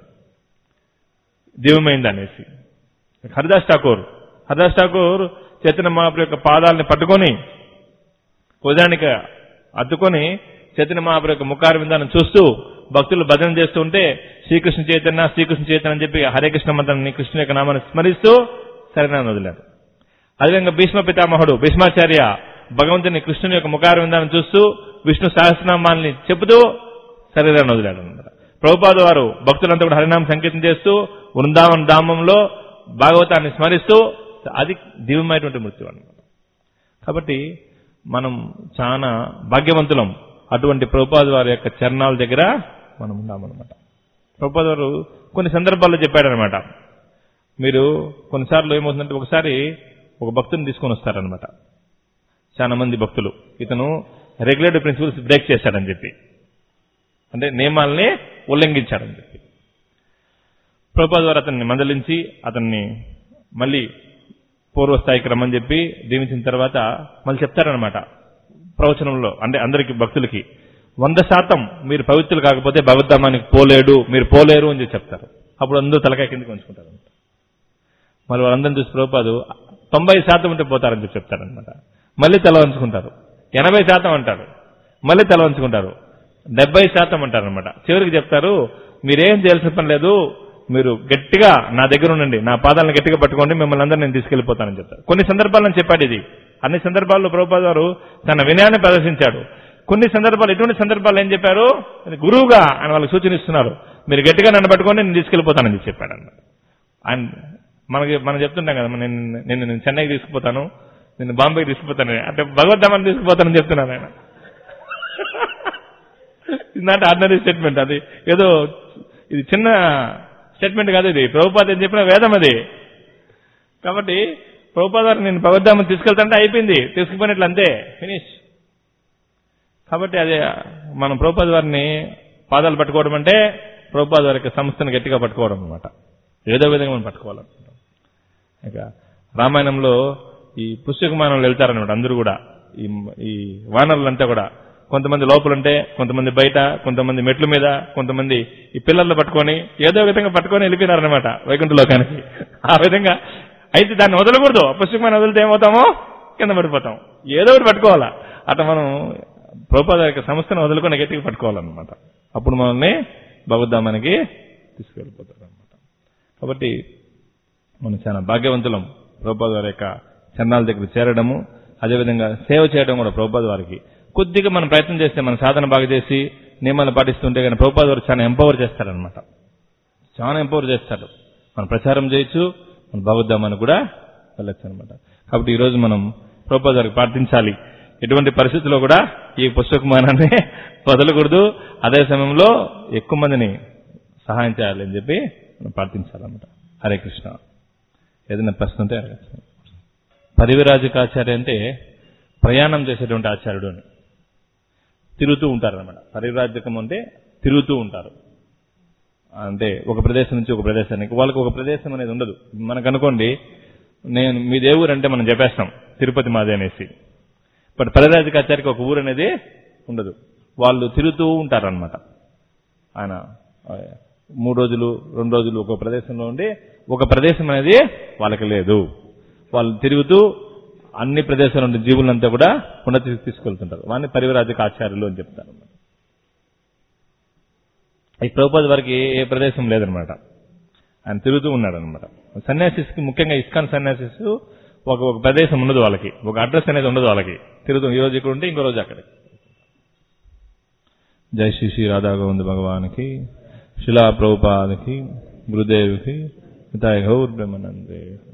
దివ్యమైంది అనేసి హరిదాస్ ఠాకూర్ హరిదాస్ ఠాకూర్ చైతన్య మహాప్రభు యొక్క పాదాలని పట్టుకొని ఉదానికి అద్దుకొని చైతన్య మహాప్రభు యొక్క ముఖార విందాన్ని చూస్తూ భక్తులు భజన చేస్తూ ఉంటే శ్రీకృష్ణ చైతన్య శ్రీకృష్ణ చైతన్య అని చెప్పి హరే కృష్ణ మంత్రాన్ని కృష్ణుని యొక్క నామాన్ని స్మరిస్తూ శరణాన్ని వదిలారు అదేవిధంగా భీష్మ పితామహుడు భీష్మాచార్య భగవంతుని కృష్ణుని యొక్క ముఖార విందాన్ని చూస్తూ విష్ణు సహస్రనామాల్ని చెబుతూ శరీరాన్ని వదిలాడు అనమాట ప్రభుపాద వారు భక్తులంతా కూడా హరినామ సంకీర్తన చేస్తూ వృందావన్ ధామంలో భాగవతాన్ని స్మరిస్తూ అది దివ్యమైనటువంటి మృత్యు అనమాట కాబట్టి మనం చాలా భాగ్యవంతులం అటువంటి ప్రభుపాద వారి యొక్క చరణాల దగ్గర మనం ఉన్నామన్నమాట ప్రభుపాద వారు కొన్ని సందర్భాల్లో చెప్పాడనమాట మీరు కొన్నిసార్లు ఏమవుతుందంటే ఒకసారి ఒక భక్తుని తీసుకొని వస్తారనమాట చాలా మంది భక్తులు ఇతను రెగ్యులేటరీ ప్రిన్సిపల్స్ బ్రేక్ చేశాడని చెప్పి అంటే నియమాల్ని ఉల్లంఘించాడని చెప్పి ప్రభుపాద వారు అతన్ని మందలించి అతన్ని మళ్ళీ పూర్వస్థాయికి రమ్మని చెప్పి దీవించిన తర్వాత మళ్ళీ చెప్తారనమాట ప్రవచనంలో అంటే అందరికి భక్తులకి వంద శాతం మీరు పవిత్రులు కాకపోతే భగవద్ధామానికి పోలేడు మీరు పోలేరు అని చెప్పి చెప్తారు అప్పుడు అందరూ తలకాయ కిందకి ఉంచుకుంటారు మళ్ళీ వాళ్ళందరిని చూసి ప్రభుపాదు తొంభై శాతం ఉంటే పోతారని చెప్పి చెప్తారనమాట మళ్ళీ తల వంచుకుంటారు ఎనభై శాతం అంటారు మళ్ళీ తల వంచుకుంటారు డెబ్బై శాతం అంటారు అనమాట చివరికి చెప్తారు మీరేం చేయాల్సిన పని లేదు మీరు గట్టిగా నా దగ్గర ఉండండి నా పాదాలను గట్టిగా పట్టుకోండి మిమ్మల్ని అందరూ నేను తీసుకెళ్లిపోతానని చెప్తారు కొన్ని సందర్భాలను చెప్పాడు ఇది అన్ని సందర్భాల్లో ప్రభుపాద గారు తన వినయాన్ని ప్రదర్శించాడు కొన్ని సందర్భాలు ఎటువంటి సందర్భాలు ఏం చెప్పారు అది గురువుగా ఆయన వాళ్ళకి సూచన ఇస్తున్నారు మీరు గట్టిగా నన్ను పట్టుకోండి నేను తీసుకెళ్లిపోతానని చెప్పి చెప్పాడు అన్నమాట ఆయన మనకి మనం చెప్తుంటాం కదా నేను నేను నేను చెన్నైకి తీసుకుపోతాను నేను బాంబేకి తీసుకుపోతాను అంటే భగవద్ధామాన్ని తీసుకుపోతానని చెప్తున్నాను ఆయన నాట్ ఆర్డినరీ స్టేట్మెంట్ అది ఏదో ఇది చిన్న స్టేట్మెంట్ కాదు ఇది ప్రభుపాద ఏం చెప్పిన వేదం అది కాబట్టి ప్రభుపాద గారు నేను భగవద్ధామని తీసుకెళ్తాంటే అయిపోయింది తీసుకుపోయినట్లు అంతే ఫినిష్ కాబట్టి అదే మనం ప్రభుపాద వారిని పాదాలు పట్టుకోవడం అంటే ప్రభుపాద వారి యొక్క సంస్థను గట్టిగా పట్టుకోవడం అనమాట ఏదో విధంగా మనం పట్టుకోవాలనుకుంటాం ఇక రామాయణంలో ఈ పుష్యకుమానంలో వెళ్తారనమాట అందరూ కూడా ఈ ఈ వానరులంతా కూడా కొంతమంది లోపలుంటే కొంతమంది బయట కొంతమంది మెట్ల మీద కొంతమంది ఈ పిల్లల్లో పట్టుకొని ఏదో విధంగా పట్టుకొని వెళ్ళిపోయినారనమాట వైకుంఠ లోకానికి ఆ విధంగా అయితే దాన్ని వదలకూడదు పుష్యకుమానం వదిలితే ఏమవుతామో కింద పడిపోతాం ఏదో ఒకటి పట్టుకోవాలా అట్లా మనం ప్రభుపాద యొక్క సంస్థను వదులుకొని గట్టిగా పట్టుకోవాలన్నమాట అప్పుడు మనల్ని భగవద్ధామానికి తీసుకెళ్ళిపోతారు అనమాట కాబట్టి మనం చాలా భాగ్యవంతులం ప్రభుపాద వారి యొక్క చరణాల దగ్గర చేరడము అదేవిధంగా సేవ చేయడం కూడా ప్రభుపాద వారికి కొద్దిగా మనం ప్రయత్నం చేస్తే మన సాధన బాగా చేసి నియమాలు పాటిస్తుంటే కానీ ప్రభుపాద వారు చాలా ఎంపవర్ చేస్తారనమాట చాలా ఎంపవర్ చేస్తాడు మనం ప్రచారం చేయొచ్చు మన భగవద్ధామాన్ని కూడా వెళ్ళొచ్చు అనమాట కాబట్టి ఈరోజు మనం ప్రభుపాద వారికి ప్రార్థించాలి ఎటువంటి పరిస్థితుల్లో కూడా ఈ పుస్తకమానాన్ని వదలకూడదు అదే సమయంలో ఎక్కువ మందిని సహాయం చేయాలి అని చెప్పి మనం ప్రార్థించాలన్నమాట హరే కృష్ణ ఏదైనా ప్రశ్న ఉంటే అడగచ్చు పరివిరాజకాచార్య అంటే ప్రయాణం చేసేటువంటి ఆచార్యుడు అని తిరుగుతూ ఉంటారన్నమాట పరివిరాజకం అంటే తిరుగుతూ ఉంటారు అంటే ఒక ప్రదేశం నుంచి ఒక ప్రదేశానికి వాళ్ళకి ఒక ప్రదేశం అనేది ఉండదు మనకు అనుకోండి నేను మీ దేవురు అంటే మనం చెప్పేస్తాం తిరుపతి మాది అనేసి బట్ పరిరాజకాచార్యకి ఒక ఊరు అనేది ఉండదు వాళ్ళు తిరుగుతూ ఉంటారనమాట ఆయన ఆ, మూడు రోజులు రెండు రోజులు ఒక ప్రదేశంలో ఉండి ఒక ప్రదేశం అనేది వాళ్ళకి లేదు వాళ్ళు తిరుగుతూ అన్ని ప్రదేశాల నుండి జీవులంతా కూడా ఉన్నతి తీసుకెళ్తుంటారు వాడిని పరివరాజక ఆచార్యులు అని చెప్తారు ఈ ప్రభుపాద వారికి ఏ ప్రదేశం లేదనమాట ఆయన తిరుగుతూ ఉన్నాడు అనమాట సన్యాసిస్కి ముఖ్యంగా ఇస్కాన్ సన్యాసిస్ ఒక ఒక ప్రదేశం ఉండదు వాళ్ళకి ఒక అడ్రస్ అనేది ఉండదు వాళ్ళకి తిరుగుతూ ఈ రోజు ఇక్కడ ఉంటే ఇంకో రోజు అక్కడికి జై శ్రీ శ్రీ రాధా గోవింద భగవానికి శిలా ప్రభుపాదకి గురుదేవికి మితాయి గౌర్ బ్రహ్మనందే